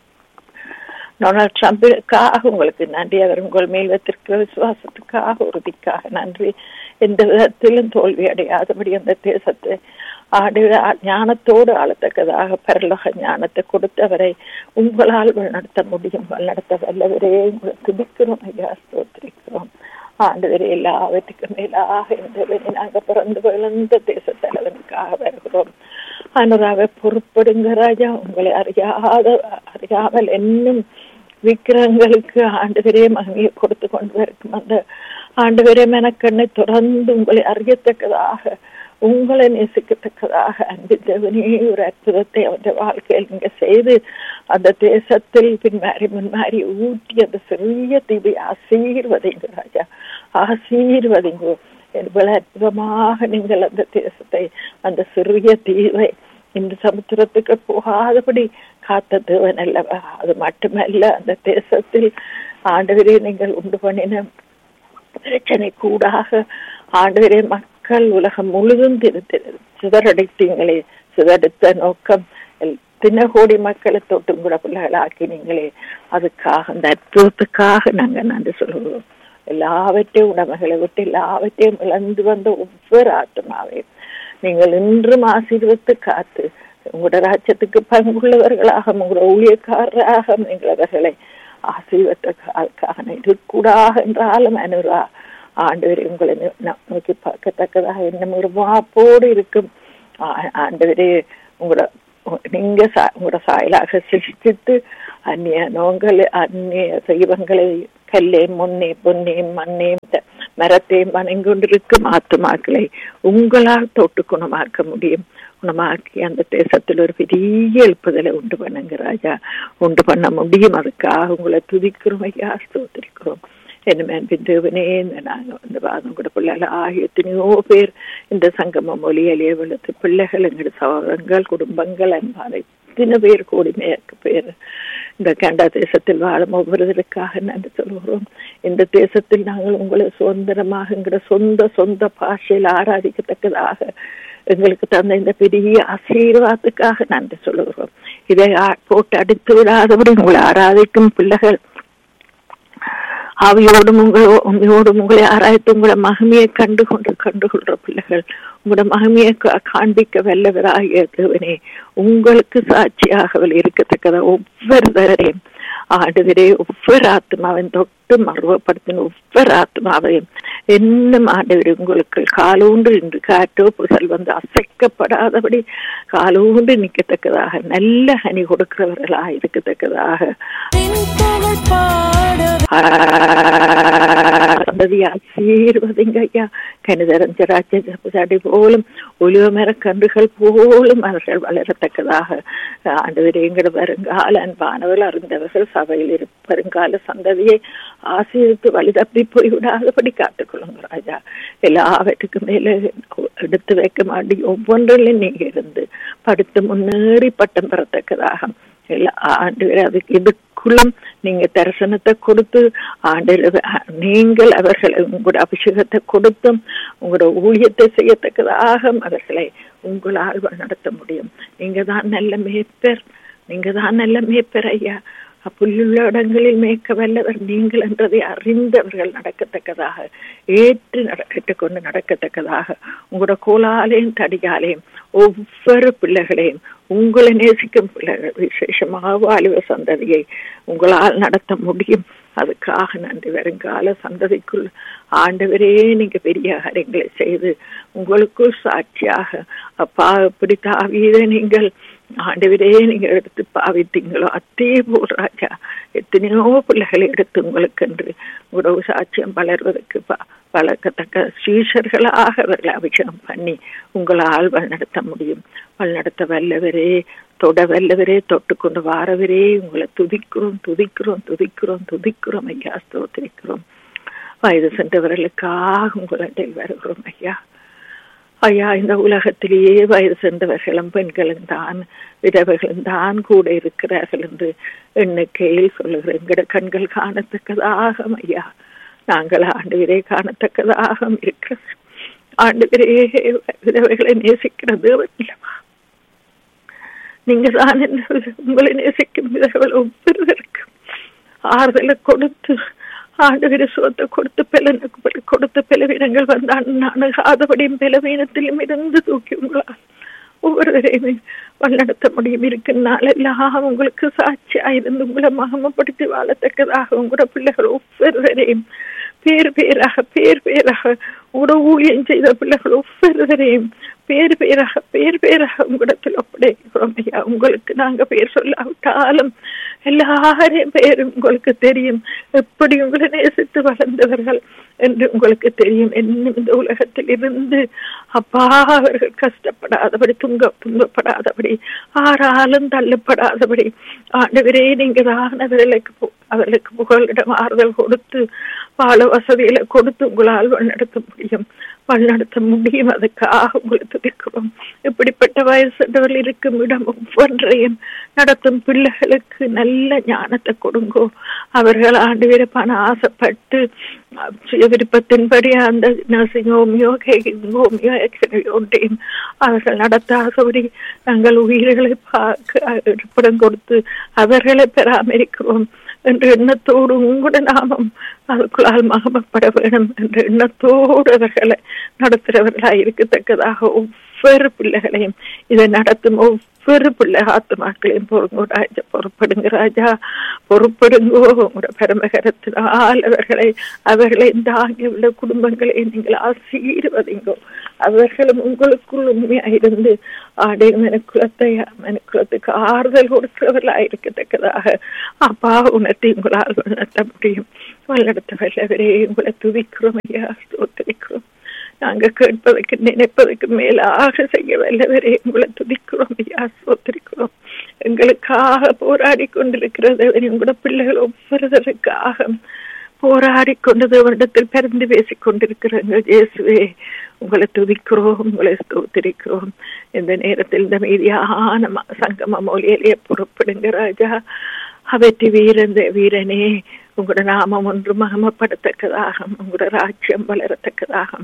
Speaker 3: டொனால்ட் ட்ரம்பிற்காக உங்களுக்கு நன்றி அவர் உங்கள் மேல் வைத்திருக்கிற விசுவாசத்துக்காக உறுதிக்காக நன்றி எந்த விதத்திலும் தோல்வி அடையாதபடி அந்த தேசத்தை ஆடு ஞானத்தோடு ஆளத்தக்கதாக பரலோக ஞானத்தை கொடுத்தவரை உங்களால் வழிநடத்த முடியும் வழிநடத்த வல்லவரே உங்களை துடிக்கிறோம் ஐயா ஸ்தோத்திரிக்கிறோம் ஆண்டவரே எல்லாவற்றுக்கும் மேலாக இந்த நாங்க பிறந்து விழுந்த தேச தலைவனுக்காக வருகிறோம் அனுராக பொறுப்படுங்க ராஜா உங்களை அறியாத அறியாமல் என்னும் விக்கிரங்களுக்கு ஆண்டவரே மகிமையை கொடுத்து கொண்டு வரைக்கும் அந்த ஆண்டவரே மெனக்கண்ணை தொடர்ந்து உங்களை அறியத்தக்கதாக உங்களை நேசிக்கத்தக்கதாக அன்பு தேவனே ஒரு அற்புதத்தை அவருடைய வாழ்க்கையில் நீங்க செய்து அந்த தேசத்தில் பின்மாறி முன்மாறி ஊட்டி அந்த சிறிய தீபை ஆசீர்வதிங்க ராஜா ஆசீர்வதிங்க இவ்வளவு அற்புதமாக நீங்கள் அந்த தேசத்தை அந்த சிறிய தீவை இந்த சமுத்திரத்துக்கு போகாதபடி காத்த தேவன் அல்லவா அது மட்டுமல்ல அந்த தேசத்தில் ஆண்டவரே நீங்கள் உண்டு பண்ணின பிரச்சனை கூடாக ஆண்டவரே மக்கள் உலகம் முழுதும் சிதறடித்தீங்களே சிதறடித்த நோக்கம் எத்தனை கோடி மக்களை தொட்டும் கூட பிள்ளைகளாக்கினீங்களே அதுக்காக அந்த அற்புதத்துக்காக நாங்க நன்றி சொல்லுவோம் எல்லாவற்றையும் உடமைகளை விட்டு எல்லாவற்றையும் இழந்து வந்த ஒவ்வொரு ஆத்மாவையும் நீங்கள் இன்றும் ஆசீர்வத்து காத்து உங்களோட ராஜ்யத்துக்கு பங்குள்ளவர்களாக உங்களோட ஊழியக்காரராக நீங்கள் அவர்களை ஆசீர்வத்துக்காக இருக்கக்கூடாக என்றாலும் அனுரா ஆண்டவரை உங்களை நோக்கி பார்க்கத்தக்கதாக என்ன ஒரு வாப்போடு இருக்கும் ஆண்டவரே உங்களோட நீங்க சா- உங்களோட சாயலாக சிருஷ்டித்து அந்நிய நோங்கள் அந்நிய தெய்வங்களை கல்லையும் முன்னே பொன்னையும் மண்ணையும் த- மரத்தையும் வணங்கி கொண்டிருக்கும் ஆத்துமாக்களை உங்களால் தொட்டு குணமாக்க முடியும் குணமாக்கி அந்த தேசத்தில் ஒரு பெரிய எழுப்புதலை உண்டு பண்ணுங்க ராஜா உண்டு பண்ண முடியும் அதுக்காக உங்களை துதிக்கிறோம் ஐயா ஸ்தோத்திரிக்கிறோம் என்ன அன்பின் தேவனே இந்த நாங்கள் வந்து வாதம் கூட பிள்ளைகள் ஆகிய எத்தனையோ பேர் இந்த சங்கம மொழியிலேயே வளர்த்து பிள்ளைகள் எங்களுடைய சகோதரங்கள் குடும்பங்கள் அன்பான இத்தனை பேர் கூடி மேற்கு பேர் இந்த கண்டா தேசத்தில் வாழும் ஒவ்வொருவருக்காக நன்றி சொல்கிறோம் இந்த தேசத்தில் நாங்கள் உங்களை சுதந்திரமாக எங்கிற சொந்த சொந்த பாஷையில் ஆராதிக்கத்தக்கதாக எங்களுக்கு தந்த இந்த பெரிய ஆசீர்வாதத்துக்காக நன்றி சொல்லுகிறோம் இதை ஆ- போட்டு அடித்து விடாதபடி உங்களை ஆராதிக்கும் பிள்ளைகள் ஆவியோடும் உங்கள் உண்மையோடும் உங்களை ஆராய்த்து உங்களோட மகிமையை கண்டு கொண்டு கண்டுகொள்ற பிள்ளைகள் உங்களோட மகிமையை கா- காண்பிக்க வல்லவராகிய தேவனே உங்களுக்கு சாட்சியாக இருக்கத்தக்கத ஒவ்வொரு தரையும் ஆண்டுகிறே ஒவ்வொரு ஆத்மாவையும் தொட்டு மறுவப்படுத்தின ஒவ்வொரு ஆத்மாவையும் என்னும் ஆண்டவர் உங்களுக்கு காலூண்டு இன்று காற்றோ புசல் வந்து அசைக்கப்படாதபடி காலூண்டு நிற்கத்தக்கதாக நல்ல ஹனி கொடுக்கிறவர்களாக இருக்கத்தக்கதாக சந்ததியை ஆசீர்வதிங்க ஐயா கணிதரஞ்சராட்சி போலும் ஒலிவமர கன்றுகள் போலும் அவர்கள் வளரத்தக்கதாக ஆண்டவரே எங்கட வருங்கால அன்பானவர்கள் அறிந்தவர்கள் சபையில் இரு வருங்கால சந்ததியை ஆசீர்வித்து வழி தப்பி போய்விடாதபடி காத்துக்கொள்ளுங்க ராஜா எல்லாவற்றுக்கும் மேல எடுத்து வைக்க மாட்டி ஒவ்வொன்றிலும் நீங்க இருந்து படுத்து முன்னேறி பட்டம் பெறத்தக்கதாக எல்லா ஆண்டு அதுக்கு இதுக்குள்ளும் நீங்க தரிசனத்தை கொடுத்து ஆண்டு நீங்கள் அவர்களை உங்களோட அபிஷேகத்தை கொடுத்தும் உங்களோட ஊழியத்தை செய்யத்தக்கதாக அவர்களை உங்களால் நடத்த முடியும் நீங்க தான் நல்ல மேய்ப்பர் நீங்க தான் நல்ல மேய்ப்பர் ஐயா புல்லுள்ள இடங்களில் மேய்க்க வல்லவர் நீங்கள் என்றதை அறிந்தவர்கள் நடக்கத்தக்கதாக ஏற்று நடக்கிட்டு கொண்டு நடக்கத்தக்கதாக உங்களோட கோலாலையும் தடியாலையும் ஒவ்வொரு பிள்ளைகளையும் உங்களை நேசிக்கும் பிள்ளைகள் விசேஷமாக வாலிப சந்ததியை உங்களால் நடத்த முடியும் அதுக்காக நன்றி வருங்கால சந்ததிக்குள் ஆண்டவரே நீங்க பெரிய காரியங்களை செய்து உங்களுக்குள் சாட்சியாக அப்பா இப்படி தாவீத நீங்கள் ஆண்டவரே நீங்க எடுத்து பாவித்தீங்களோ அதே போல் ராஜா எத்தனையோ பிள்ளைகளை எடுத்து உங்களுக்கு என்று உறவு சாட்சியம் வளர்வதற்கு ப- வளர்க்கத்தக்க சீஷர்களாக அவர்களை அபிஷேகம் பண்ணி உங்களால் வழிநடத்த முடியும் வழிநடத்த வல்லவரே தொட வல்லவரே தொட்டு கொண்டு வாரவரே உங்களை துதிக்கிறோம் துதிக்கிறோம் துதிக்கிறோம் துதிக்கிறோம் ஐயா ஸ்தோத்திரிக்கிறோம் வயது சென்றவர்களுக்காக உங்களிடம் வருகிறோம் ஐயா ஐயா இந்த உலகத்திலேயே வயது சென்றவர்களும் பெண்களும் தான் விதவைகளும் தான் கூட இருக்கிறார்கள் என்று எண்ணிக்கையில் சொல்லுகிற எங்கட கண்கள் காணத்தக்கதாக ஐயா நாங்கள் ஆண்டுவரே காணத்தக்கதாக இருக்கிறோம் ஆண்டுவரே விதவைகளை நேசிக்கிற தேவன் இல்லவா நீங்க தான் என்ன உங்களை நேசிக்கும் விதவைகள் ஒவ்வொருவருக்கும் ஆறுதலை கொடுத்து ஆண்டு சுகத்தை கொடுத்து பிளனுக்கு கொடுத்த பிளவீனங்கள் வந்தான் அணுகாதபடியும் பிளவீனத்திலும் இருந்து தூக்கி உங்களால் ஒவ்வொருவரையுமே வழிநடத்த முடியும் இருக்கும் நாளெல்லாம் உங்களுக்கு சாட்சியா இருந்து உங்களை மகமப்படுத்தி வாழத்தக்கதாக உங்களோட பிள்ளைகள் ஒவ்வொருவரையும் பேர் பேராக பேர் பேராக உங்களோட ஊழியம் செய்த பிள்ளைகள் ஒவ்வொருவரையும் பேர் பேராக பேர் பேராக உங்களிடத்தில் ஒப்படைக்கிறோம் ஐயா உங்களுக்கு நாங்க பேர் சொல்லாவிட்டாலும் எல்லாரையும் பேர் உங்களுக்கு தெரியும் எப்படி உங்களை நேசித்து வளர்ந்தவர்கள் என்று உங்களுக்கு தெரியும் இன்னும் இந்த உலகத்தில் இருந்து அப்பா அவர்கள் கஷ்டப்படாதபடி துங்க துன்பப்படாதபடி ஆறாலும் தள்ளப்படாதபடி ஆண்டவரே நீங்க தான் அவர்களுக்கு பு- அவர்களுக்கு புகலிடம் ஆறுதல் கொடுத்து வாழ வசதிகளை கொடுத்து உங்களால் வழிநடத்த முடியும் வழிநடத்த முடியும் அதுக்காக உங்களை துதிக்கிறோம் இப்படிப்பட்ட வயசுள்ளவர்கள் இருக்கும் இடம் ஒவ்வொன்றையும் நடத்தும் பிள்ளைகளுக்கு நல்ல ஞானத்தை கொடுங்கோ அவர்கள் ஆண்டு பண ஆசைப்பட்டு அஹ், சுய விருப்பத்தின்படி அந்த நர்சிங் ஹோமியோ கேக்கிங் ஹோமியோ ஒன்றையும் அவர்கள் நடத்தாதபடி தங்கள் உயிர்களை பார்க்க இருப்பிடம் கொடுத்து அவர்களை பராமரிக்கிறோம் என்ற எண்ணத்தோடு உங்களோட நாமம் அதுக்குள்ளால் மகமப்பட வேணும் என்ற எண்ணத்தோடு அவர்களை நடத்துகிறவர்களாய் இருக்கத்தக்கதாக ஒவ்வொரு பிள்ளைகளையும் இதை நடத்தும் ஒவ்வொரு பிள்ளை ஆத்மாக்களையும் பொறுங்கோ ராஜா பொறுப்படுங்க ராஜா பொறுப்படுங்கோ உங்களோட பரமகரத்தினால் அவர்களை அவர்களை தாங்கி உள்ள குடும்பங்களை நீங்கள் ஆசீர்வதிங்கோ அவர்களும் உங்களுக்குள் உண்மையா இருந்து ஆடை மனுக்குலத்தை மனுக்குலத்துக்கு ஆறுதல் கொடுக்கிறவர்களாக இருக்கத்தக்கதாக அப்பா உணர்த்தி உங்களால் உணர்த்த முடியும் வல்லடத்த வல்லவரே உங்களை துதிக்கிறோம் ஐயா ஸ்தோத்திரிக்கிறோம் நாங்க கேட்பதற்கு நினைப்பதற்கு மேலாக செய்ய வல்லவரே உங்களை துதிக்கிறோம் ஐயா சோத்திருக்கிறோம் எங்களுக்காக போராடி கொண்டிருக்கிறது உங்களோட பிள்ளைகள் ஒவ்வொருவருக்காக போராடி கொண்டது வருடத்தில் பிறந்து பேசிக் கொண்டிருக்கிறாங்க இயேசுவே உங்களை துதிக்கிறோம் உங்களை ஸ்தோத்திரிக்கிறோம் இந்த நேரத்தில் இந்த மீதியான ம- சங்கம மொழியிலே புறப்படுங்க ராஜா அவற்றி வீரன் வீரனே உங்களோட நாமம் ஒன்று மகமப்படத்தக்கதாக உங்களோட ராஜ்யம் வளரத்தக்கதாக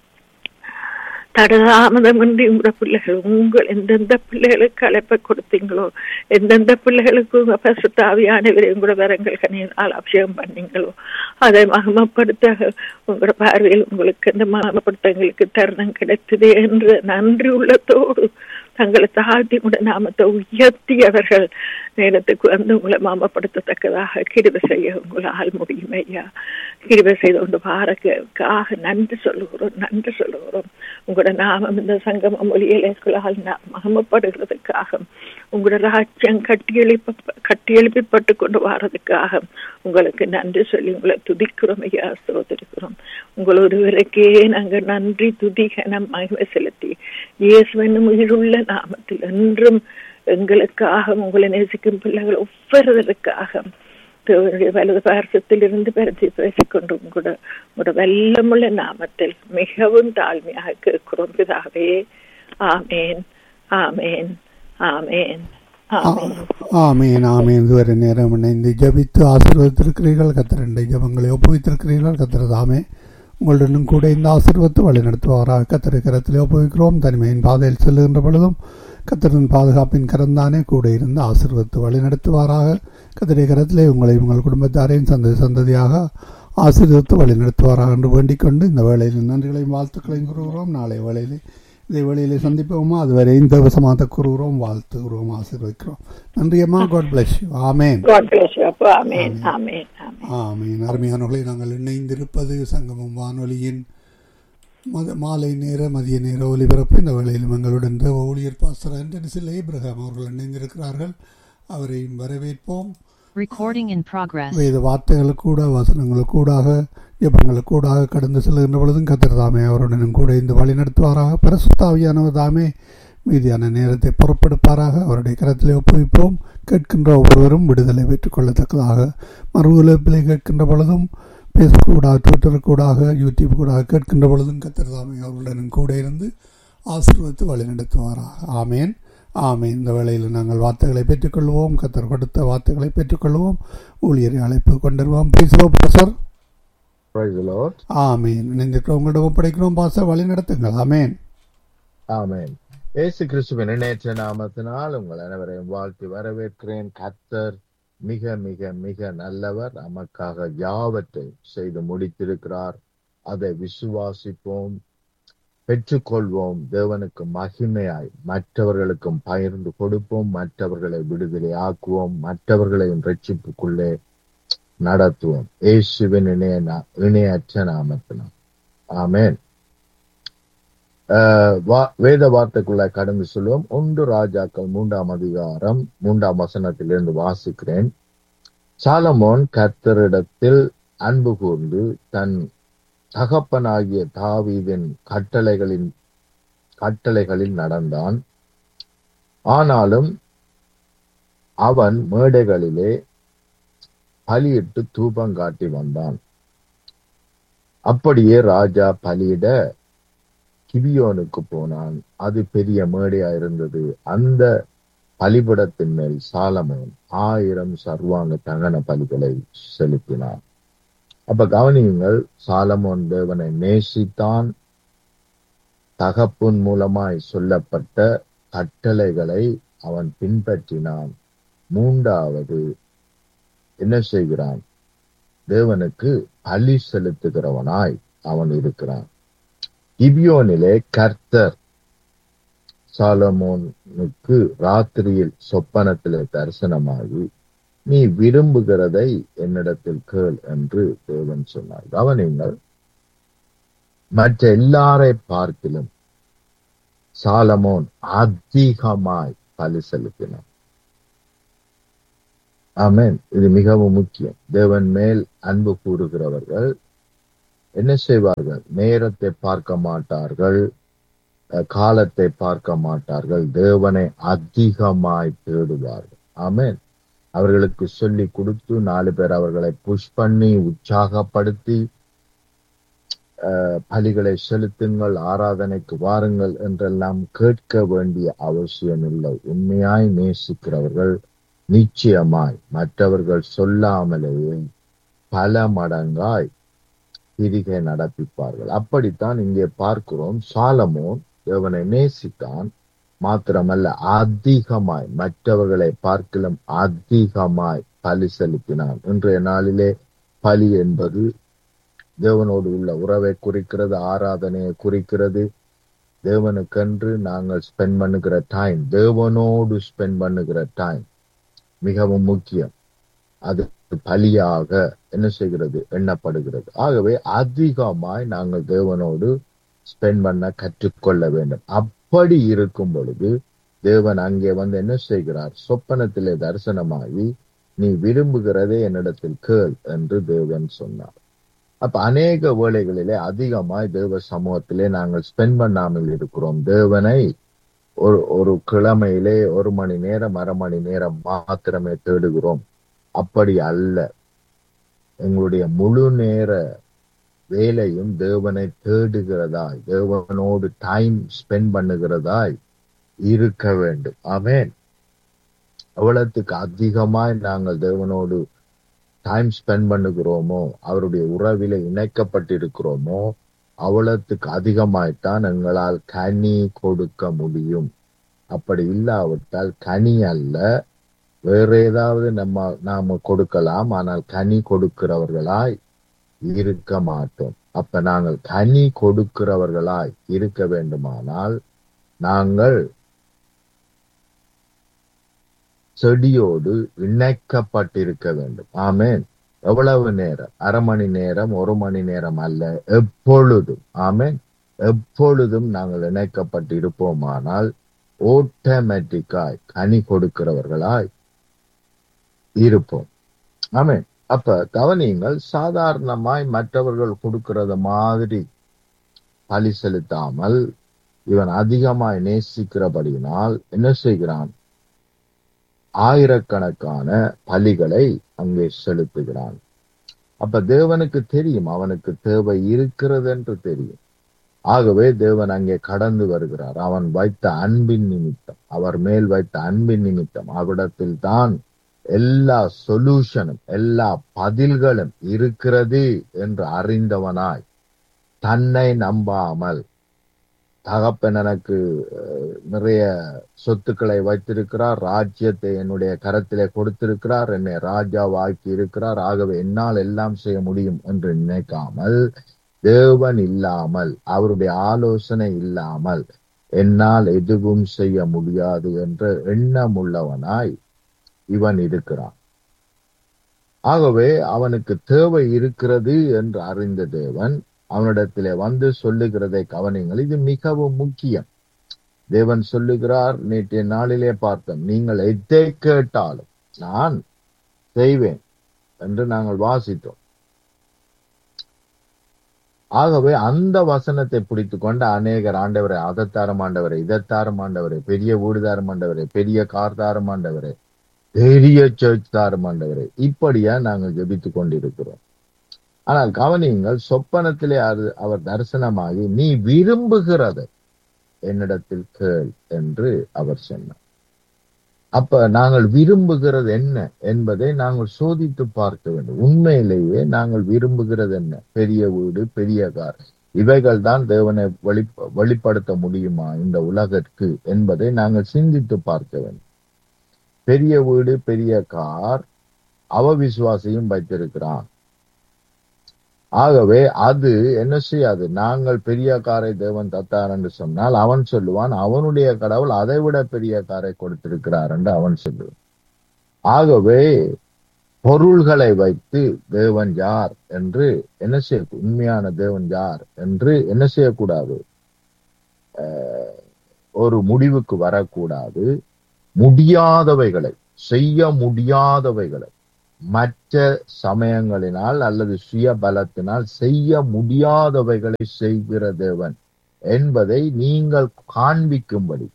Speaker 3: தடதாமதமின்றி உங்களோட பிள்ளைகள் உங்கள் எந்தெந்த பிள்ளைகளுக்கு அழைப்பை கொடுத்தீங்களோ எந்தெந்த பிள்ளைகளுக்கு உங்க பசுத்தாவியானவரை உங்களோட வரங்கள் கனியினால் அபிஷேகம் பண்ணீங்களோ அதை மகமப்படுத்த உங்களோட பார்வையில் உங்களுக்கு இந்த மகமப்படுத்தங்களுக்கு தருணம் கிடைத்தது என்று நன்றி உள்ளத்தோடு தங்களை தாழ்த்தி உடைய நாமத்தை உயர்த்தியவர்கள் நேரத்துக்கு வந்து உங்களை மாமப்படுத்தத்தக்கதாக கிருபை செய்ய உங்களால் முடியும் ஐயா கிருபை செய்து கொண்டு பாரக்காக நன்றி சொல்லுகிறோம் நன்றி சொல்லுகிறோம் உங்களோட நாமம் இந்த சங்கம மொழியிலே உங்களால் மகமப்படுகிறதுக்காக உங்களோட ராஜ்யம் கட்டியெழுப்ப கட்டியெழுப்பப்பட்டு கொண்டு வர்றதுக்காக உங்களுக்கு நன்றி சொல்லி உங்களை துதிக்கிறோம் ஐயா சோதரிக்கிறோம் உங்கள் ஒருவருக்கே நாங்கள் நன்றி துதி கனம் மகிமை செலுத்தி இயேசுவனும் உயிருள்ள நாமத்தில் என்றும் எங்களுக்காக உங்களை நேசிக்கும் பிள்ளைகள் ஒவ்வொருவருக்காக தேவனுடைய வலது பாரசத்தில் இருந்து பரத்தி பேசிக்கொண்டு கூட உங்களோட வெள்ளமுள்ள நாமத்தில் மிகவும் தாழ்மையாக கேட்கிறோம் பிதாவே ஆமேன் ஆமேன் ஆமேன் ஆமேன்
Speaker 2: ஆமீன் ஆமீன் இதுவரை நேரம் இணைந்து ஜபித்து ஆசீர்வதித்திருக்கிறீர்கள் கத்திரண்டை ஜபங்களை ஒப்புவித்திருக்கிறீர்கள் கத்திரதாமே உங்களுடனும் கூட இந்த ஆசீர்வத்து வழிநடத்துவாராக கத்திர கரத்திலே ஒப்புவிக்கிறோம் தனிமையின் பாதையில் செல்லுகின்ற பொழுதும் கத்திரின் பாதுகாப்பின் கரந்தானே கூட இருந்து ஆசீர்வத்து வழிநடத்துவாராக கத்திரை கரத்திலே உங்களை உங்கள் குடும்பத்தாரையும் சந்ததி சந்ததியாக ஆசீர்வத்து வழிநடத்துவாராக என்று வேண்டிக் கொண்டு இந்த வேளையில் நன்றிகளையும் வாழ்த்துக்களையும் கூறுகிறோம் நாளை வேளையிலே இதே வேளையிலே சந்திப்போமா அதுவரை இந்த வசமாக கூறுகிறோம் வாழ்த்துகிறோம் ஆசீர்வதிக்கிறோம் நன்றியம்மா காட் பிளஸ் யூ ஆமேன்
Speaker 3: God bless you. அப்பா ஆமேன் ஆமேன் ஆமேன்
Speaker 2: ஆமீன் அருமையானவர்களை நாங்கள் இணைந்திருப்பது சங்கமம் வானொலியின் மத மாலை நேர மதிய நேர ஒலிபரப்பு இந்த வேளையிலும் எங்களுடன் தேவ ஊழியர் பாஸ்டர் ஆண்டனிசில் ஏப்ரஹாம் அவர்கள் இணைந்திருக்கிறார்கள் அவரையும் வரவேற்போம்
Speaker 4: Recording in progress.
Speaker 2: வேத வார்த்தைகளுக்கூட வசனங்களுக்கூடாக ஜபங்களுக்கூடாக கடந்து செல்கின்ற பொழுதும் கத்திரதாமே அவருடனும் கூட இந்த வழி நடத்துவாராக பரசுத்தாவியானவர் தாமே மீதியான நேரத்தை பொறுப்பெடுப்பாராக அவருடைய கரத்திலே ஒப்புவிப்போம் கேட்கின்ற ஒவ்வொருவரும் விடுதலை பெற்றுக் கொள்ளத்தக்கதாக மறு உலகத்திலே கேட்கின்ற பொழுதும் பேஸ்புக்கூடாக ட்விட்டருக்கூடாக யூடியூப் கூடாக கேட்கின்ற பொழுதும் கத்திரதாமே அவர்களுடனும் கூட இருந்து ஆசீர்வதித்து வழி நடத்துவாராக ஆமேன் ஆமேன் இந்த வேளையில் நாங்கள் வார்த்தைகளை பெற்றுக்கொள்வோம் கத்தர் கொடுத்த வார்த்தைகளை பெற்றுக்கொள்வோம் ஊழியரை அழைப்பு கொண்டிருவோம் பேசுவோம் பாசர்
Speaker 5: Praise the Lord.
Speaker 2: ஆமேன் இணைந்திருக்கிற உங்களிடம் ஒப்படைக்கிறோம் பாச வழி நடத்துங்கள் ஆமேன்
Speaker 5: ஆமென் இயேசு கிறிஸ்துவின் இணையற்ற நாமத்தினால் உங்கள் அனைவரையும் வாழ்த்தி வரவேற்கிறேன் கர்த்தர் மிக மிக மிக நல்லவர் நமக்காக யாவற்றை செய்து முடித்திருக்கிறார் அதை விசுவாசிப்போம் பெற்றுக்கொள்வோம் தேவனுக்கு மகிமையாய் மற்றவர்களுக்கும் பகிர்ந்து கொடுப்போம் மற்றவர்களை விடுதலை ஆக்குவோம் மற்றவர்களையும் ரட்சிப்புக்குள்ளே நடத்துவோம் இயேசுவின் இணைய நா- இணையற்ற நாமத்தினால் ஆமென் ஆஹ் வா- வேத வார்த்தைக்குள்ள கடந்து சொல்லுவோம் ஒன்று ராஜாக்கள் மூன்றாம் அதிகாரம் மூன்றாம் வசனத்திலிருந்து வாசிக்கிறேன் சாலமோன் கர்த்தரிடத்தில் அன்பு கூர்ந்து தன் தகப்பனாகிய தாவீதின் கட்டளைகளின் கட்டளைகளில் நடந்தான் ஆனாலும் அவன் மேடைகளிலே பலியிட்டு தூபம் காட்டி வந்தான் அப்படியே ராஜா பலியிட கிபியோனுக்கு போனான் அது பெரிய மேடையா இருந்தது அந்த பலிபடத்தின் மேல் சாலமோன் ஆயிரம் சர்வாங்க தகன பலிகளை செலுத்தினான் அப்ப கவனியுங்கள் சாலமோன் தேவனை நேசித்தான் தகப்புன் மூலமாய் சொல்லப்பட்ட கட்டளைகளை அவன் பின்பற்றினான் மூன்றாவது என்ன செய்கிறான் தேவனுக்கு பலி செலுத்துகிறவனாய் அவன் இருக்கிறான் கிபியோனிலே கர்த்தர் சாலமோனுக்கு ராத்திரியில் சொப்பனத்திலே தரிசனமாகி நீ விரும்புகிறதை என்னிடத்தில் கேள் என்று தேவன் சொன்னார் கவனிங்கள் மற்ற எல்லாரை பார்க்கிலும் சாலமோன் அதிகமாய் பலி செலுத்தினான் ஆமென் இது மிகவும் முக்கியம் தேவன் மேல் அன்பு கூறுகிறவர்கள் என்ன செய்வார்கள் நேரத்தை பார்க்க மாட்டார்கள் அஹ், காலத்தை பார்க்க மாட்டார்கள் தேவனை அதிகமாய் தேடுவார்கள் ஆமென் அவர்களுக்கு சொல்லி கொடுத்து நாலு பேர் அவர்களை புஷ் பண்ணி உற்சாகப்படுத்தி அஹ், பலிகளை செலுத்துங்கள் ஆராதனைக்கு வாருங்கள் என்றெல்லாம் கேட்க வேண்டிய அவசியம் இல்லை உண்மையாய் நேசிக்கிறவர்கள் நிச்சயமாய் மற்றவர்கள் சொல்லாமலேயே பல மடங்காய் திரிகை நடப்பிப்பார்கள் அப்படித்தான் இங்கே பார்க்கிறோம் சாலமோன் தேவனை நேசித்தான் மாத்திரமல்ல அதிகமாய் மற்றவர்களை பார்க்கிலும் அதிகமாய் பலி செலுத்தினான் இன்றைய நாளிலே பலி என்பது தேவனோடு உள்ள உறவை குறிக்கிறது ஆராதனையை குறிக்கிறது தேவனுக்கென்று நாங்கள் ஸ்பெண்ட் பண்ணுகிற டைம் தேவனோடு ஸ்பெண்ட் பண்ணுகிற டைம் மிகவும் முக்கியம் அது பலியாக என்ன செய்கிறது எண்ணப்படுகிறது ஆகவே அதிகமாய் நாங்கள் தேவனோடு ஸ்பெண்ட் பண்ண கற்றுக்கொள்ள வேண்டும் அப்படி இருக்கும் பொழுது தேவன் அங்கே வந்து என்ன செய்கிறார் சொப்பனத்திலே தரிசனமாகி நீ விரும்புகிறதே என்னிடத்தில் கேள் என்று தேவன் சொன்னார் அப்ப அநேக வேளைகளிலே அதிகமாய் தேவ சமூகத்திலே நாங்கள் ஸ்பெண்ட் பண்ணாமல் இருக்கிறோம் தேவனை ஒரு ஒரு கிழமையிலே ஒரு மணி நேரம் அரை மணி நேரம் மாத்திரமே தேடுகிறோம் அப்படி அல்ல எங்களுடைய முழு நேர வேலையும் தேவனை தேடுகிறதாய் தேவனோடு டைம் ஸ்பெண்ட் பண்ணுகிறதாய் இருக்க வேண்டும் ஆமென் எவ்வளவுக்கு அதிகமாய் நாங்கள் தேவனோடு டைம் ஸ்பெண்ட் பண்ணுகிறோமோ அவருடைய உறவில இணைக்கப்பட்டிருக்கிறோமோ அவ்வளவுக்கு அதிகமாய்த்தான் எங்களால் கனி கொடுக்க முடியும் அப்படி இல்லாவிட்டால் கனி அல்ல வேற ஏதாவது நம்ம நாம கொடுக்கலாம் ஆனால் கனி கொடுக்கிறவர்களாய் இருக்க மாட்டோம் அப்ப நாங்கள் கனி கொடுக்கிறவர்களாய் இருக்க வேண்டுமானால் நாங்கள் செடியோடு இணைக்கப்பட்டிருக்க வேண்டும் ஆமென் எவ்வளவு நேரம் அரை மணி நேரம் ஒரு மணி நேரம் அல்ல எப்பொழுதும் ஆமென் எப்பொழுதும் நாங்கள் இணைக்கப்பட்டு இருப்போமானால் ஓட்டோமேட்டிக்காய் கனி கொடுக்கிறவர்களாய் இருப்போம் ஆமென் அப்ப கவனியுங்கள் சாதாரணமாய் மற்றவர்கள் கொடுக்கிறத மாதிரி பலி செலுத்தாமல் இவன் அதிகமாய் நேசிக்கிறபடியினால் என்ன செய்கிறான் ஆயிரக்கணக்கான பலிகளை அங்கே செலுத்துகிறான் அப்ப தேவனுக்கு தெரியும் அவனுக்கு தேவை இருக்கிறது என்று தெரியும் ஆகவே தேவன் அங்கே கடந்து வருகிறார் அவன் வைத்த அன்பின் நிமித்தம் அவர் மேல் வைத்த அன்பின் நிமித்தம் அவ்விடத்தில் தான் எல்லா சொல்யூஷனும் எல்லா பதில்களும் இருக்கிறது என்று அறிந்தவனாய் தன்னை நம்பாமல் தகப்பன் எனக்கு அஹ், நிறைய சொத்துக்களை வைத்திருக்கிறார் ராஜ்யத்தை என்னுடைய கரத்திலே கொடுத்திருக்கிறார் என்னை ராஜாவாக்கி இருக்கிறார் ஆகவே என்னால் எல்லாம் செய்ய முடியும் என்று நினைக்காமல் தேவன் இல்லாமல் அவருடைய ஆலோசனை இல்லாமல் என்னால் எதுவும் செய்ய முடியாது என்ற எண்ணம் உள்ளவனாய் இவன் இருக்கிறான் ஆகவே அவனுக்கு தேவை இருக்கிறது என்று அறிந்த தேவன் அவனிடத்திலே வந்து சொல்லுகிறதை கவனிங்கள் இது மிகவும் முக்கியம் தேவன் சொல்லுகிறார் நேற்றைய நாளிலே பார்த்தோம் நீங்கள் எதை கேட்டாலும் நான் செய்வேன் என்று நாங்கள் வாசித்தோம் ஆகவே அந்த வசனத்தை பிடித்து கொண்ட அநேகர் ஆண்டவரை அதத்தாரம் ஆண்டவரை இதத்தாரம் ஆண்டவரை பெரிய வீடுதாரம் ஆண்டவரை பெரிய கார்தாரம் ஆண்டவரை பெரிய சர்ச் தாரம் ஆண்டவரை இப்படியா நாங்கள் ஜெபித்துக் கொண்டிருக்கிறோம் ஆனால் கவனியுங்கள் சொப்பனத்திலே அது அவர் தரிசனமாகி நீ விரும்புகிறதை என்னிடத்தில் கேள் என்று அவர் சொன்னார் அப்ப நாங்கள் விரும்புகிறது என்ன என்பதை நாங்கள் சோதித்து பார்க்க வேண்டும் உண்மையிலேயே நாங்கள் விரும்புகிறது என்ன பெரிய வீடு பெரிய கார் இவைகள் தான் தேவனை வெளி வெளிப்படுத்த முடியுமா இந்த உலகிற்கு என்பதை நாங்கள் சிந்தித்து பார்க்க வேண்டும் பெரிய வீடு பெரிய கார் அவ விசுவாசியும் வைத்திருக்கிறான் ஆகவே அது என்ன செய்யாது நாங்கள் பெரிய காரை தேவன் தத்தார் என்று சொன்னால் அவன் சொல்லுவான் அவனுடைய கடவுள் அதை விட பெரிய காரை கொடுத்திருக்கிறார் என்று அவன் சொல்லுவான் ஆகவே பொருள்களை வைத்து தேவன் யார் என்று என்ன செய்ய உண்மையான தேவன் யார் என்று என்ன செய்யக்கூடாது அஹ், ஒரு முடிவுக்கு வரக்கூடாது முடியாதவைகளை செய்ய முடியாதவைகளை மற்ற சமயங்களினால் அல்லது சுய பலத்தினால் செய்ய முடியாதவைகளை செய்கிற தேவன் என்பதை நீங்கள் காண்பிக்கும்படி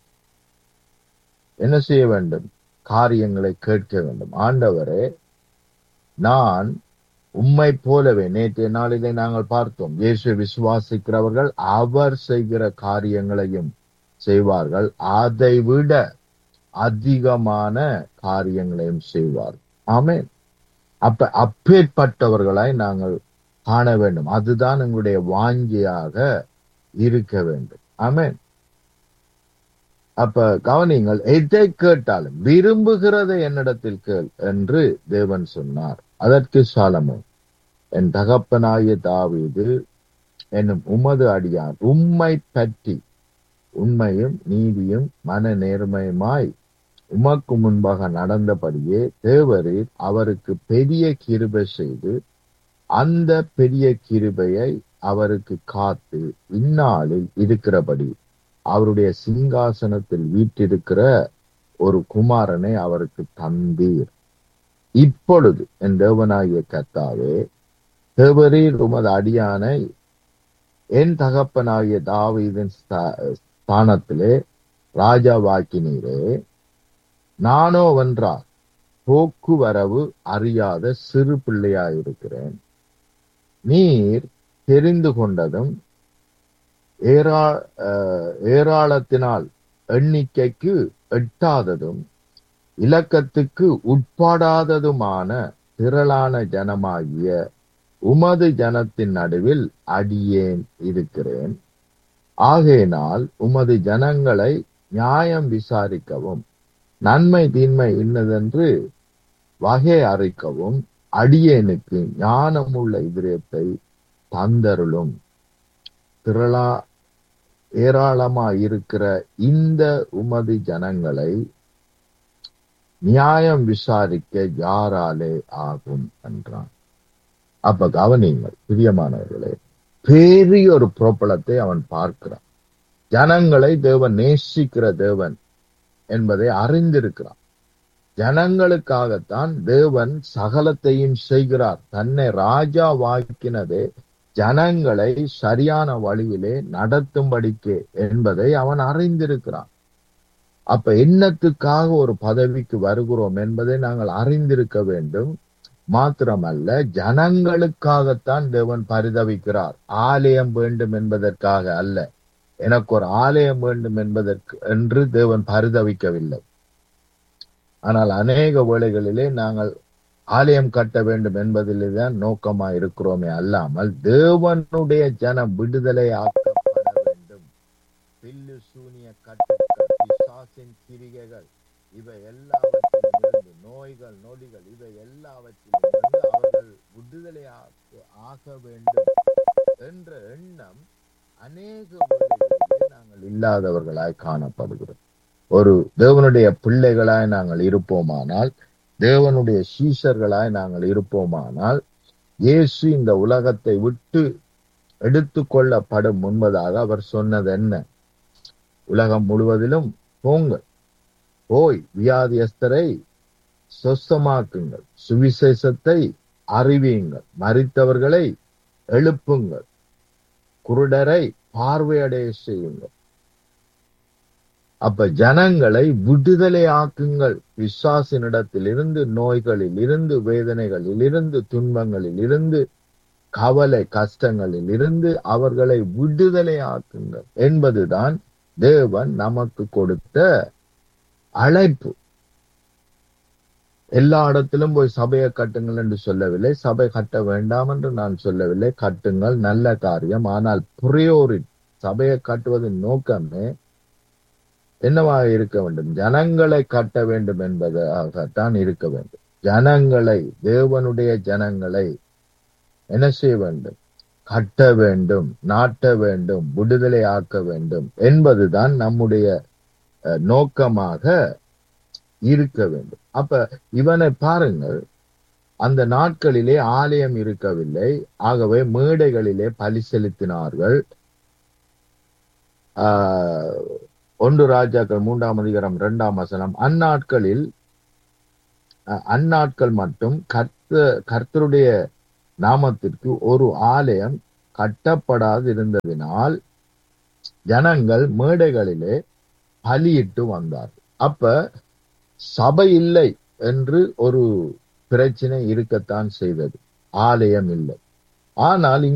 Speaker 5: என்ன செய்ய வேண்டும் காரியங்களை கேட்க வேண்டும் ஆண்டவரே நான் உம்மை போலவே நேற்றைய நாளிலே நாங்கள் பார்த்தோம் இயேசு விசுவாசிக்கிறவர்கள் அவர் செய்கிற காரியங்களையும் செய்வார்கள் அதை விட அதிகமான காரியங்களையும் செய்வார் ஆமென் அப்ப அப்பேற்பட்டவர்களாய் நாங்கள் காண வேண்டும் அதுதான் எங்களுடைய வாஞ்சியாக இருக்க வேண்டும் ஆமென் அப்ப கவனிங்கள் எதை கேட்டாலும் விரும்புகிறதை என்னிடத்தில் கேள் என்று தேவன் சொன்னார் அதற்கு சாலமோன் என் தகப்பனாய தாவீது என்னும் உமது அடியான் உம்மை பற்றி உண்மையும் நீதியும் மன நேர்மையுமாய் உமக்கு முன்பாக நடந்தபடியே தேவரீர் அவருக்கு பெரிய கிருபை செய்து அந்த பெரிய கிருபையை அவருக்கு காத்து இந்நாளில் இருக்கிறபடி அவருடைய சிங்காசனத்தில் வீற்றிருக்கிற ஒரு குமாரனை அவருக்கு தந்தீர் இப்பொழுது என் தேவனாகிய கர்த்தாவே தேவரீர் உமது அடியானை என் தகப்பனாகிய தாவீதின் ஸ்தா- ஸ்தானத்திலே ராஜாவாக்கினீரே நானோ வென்றார் போக்குவரவு அறியாத சிறு பிள்ளையாயிருக்கிறேன் நீர் தெரிந்து கொண்டதும் ஏரா அஹ், ஏராளத்தினால் எண்ணிக்கைக்கு எட்டாததும் இலக்கத்துக்கு உட்படாததுமான திரளான ஜனமாகிய உமது ஜனத்தின் நடுவில் அடியேன் இருக்கிறேன் ஆகையினால் உமது ஜனங்களை நியாயம் விசாரிக்கவும் நன்மை தீன்மை இன்னதென்று வகை அறிக்கவும் அடியேனுக்கு ஞானமுள்ள இதயத்தை தந்தருளும் திரளா ஏராளமா இருக்கிற இந்த உமது ஜனங்களை நியாயம் விசாரிக்க யாராலே ஆகும் என்றான் அப்ப கவனியுங்கள் பிரியமானவர்களே பெரிய ஒரு புறப்பலத்தை அவன் பார்க்கிறான் ஜனங்களை தேவன் நேசிக்கிற தேவன் என்பதை அறிந்திருக்கிறான் ஜனங்களுக்காகத்தான் தேவன் சகலத்தையும் செய்கிறார் தன்னை ராஜா வாக்கினதே ஜனங்களை சரியான வழியிலே நடத்தும்படிக்கு என்பதை அவன் அறிந்திருக்கிறான் அப்ப என்னத்துக்காக ஒரு பதவிக்கு வருகிறோம் என்பதை நாங்கள் அறிந்திருக்க வேண்டும் மாத்திரமல்ல ஜனங்களுக்காகத்தான் தேவன் பரிதவிக்கிறார் ஆலயம் வேண்டும் என்பதற்காக அல்ல எனக்கு ஒரு ஆலயம் வேண்டும் என்பதற்கு என்று தேவன் பரிதவிக்கவில்லை ஆனால் அநேக வேளைகளிலே நாங்கள் ஆலயம் கட்ட வேண்டும் என்பதிலே தான் நோக்கமா இருக்கிறோமே அல்லாமல் தேவனுடைய ஜனம் விடுதலை ஆக்கப்பட வேண்டும் பில்லு சூனிய கட்டுக்கள் பிசாசின் கிரிகைகள் இவை எல்லாவற்றிலும் இருந்து நோய்கள் நொடிகள் இவை எல்லாவற்றிலும் இருந்து அவர்கள் விடுதலை ஆக்க- ஆக வேண்டும் என்ற எண்ணம் அநேக வேளைகளிலே நாங்கள் இல்லாதவர்களாய் காணப்படுகிறோம் ஒரு தேவனுடைய பிள்ளைகளாய் நாங்கள் இருப்போமானால் தேவனுடைய சீஷர்களாய் நாங்கள் இருப்போமானால் இயேசு இந்த உலகத்தை விட்டு எடுத்துக்கொள்ளப்படும் முன்பதாக அவர் சொன்னது என்ன உலகம் முழுவதிலும் போங்கள் போய் வியாதியஸ்தரை சொஸ்தமாக்குங்கள் சுவிசேஷத்தை அறிவியுங்கள் மரித்தவர்களை எழுப்புங்கள் குருடரை பார்வையடைய செய்யுங்கள் அப்ப ஜனங்களை விடுதலை ஆக்குங்கள் பிசாசினிடத்தில் இருந்து நோய்களில் இருந்து வேதனைகளில் இருந்து துன்பங்களில் இருந்து கவலை கஷ்டங்களில் இருந்து அவர்களை விடுதலை ஆக்குங்கள் என்பதுதான் தேவன் நமக்கு கொடுத்த அழைப்பு எல்லா இடத்திலும் போய் சபையை கட்டுங்கள் என்று சொல்லவில்லை சபை கட்ட வேண்டாம் என்று நான் சொல்லவில்லை கட்டுங்கள் நல்ல காரியம் ஆனால் புரியோரி சபையை கட்டுவதன் நோக்கமே என்னவாக இருக்க வேண்டும் ஜனங்களை கட்ட வேண்டும் என்பதாகத்தான் இருக்க வேண்டும் ஜனங்களை தேவனுடைய ஜனங்களை என்ன செய்ய வேண்டும் கட்ட வேண்டும் நாட்ட வேண்டும் விடுதலை ஆக்க வேண்டும் என்பதுதான் நம்முடைய அஹ், நோக்கமாக இருக்க வேண்டும் அப்ப இவனை பாருங்கள் அந்த நாட்களிலே ஆலயம் இருக்கவில்லை ஆகவே மேடைகளிலே பலி செலுத்தினார்கள் ஆஹ், ஒன்று ராஜாக்கள் மூன்றாம் அதிகாரம் இரண்டாம் வசனம் அந்நாட்களில் அஹ், அந்நாட்கள் மட்டும் கர்த்த கர்த்தருடைய நாமத்திற்கு ஒரு ஆலயம் கட்டப்படாது இருந்ததினால் ஜனங்கள் மேடைகளிலே பலியிட்டு வந்தார் அப்ப சபை இல்லை என்று ஒரு பிரச்சனை இருக்கத்தான் செய்தது ஆலயம் இல்லை ஆனால்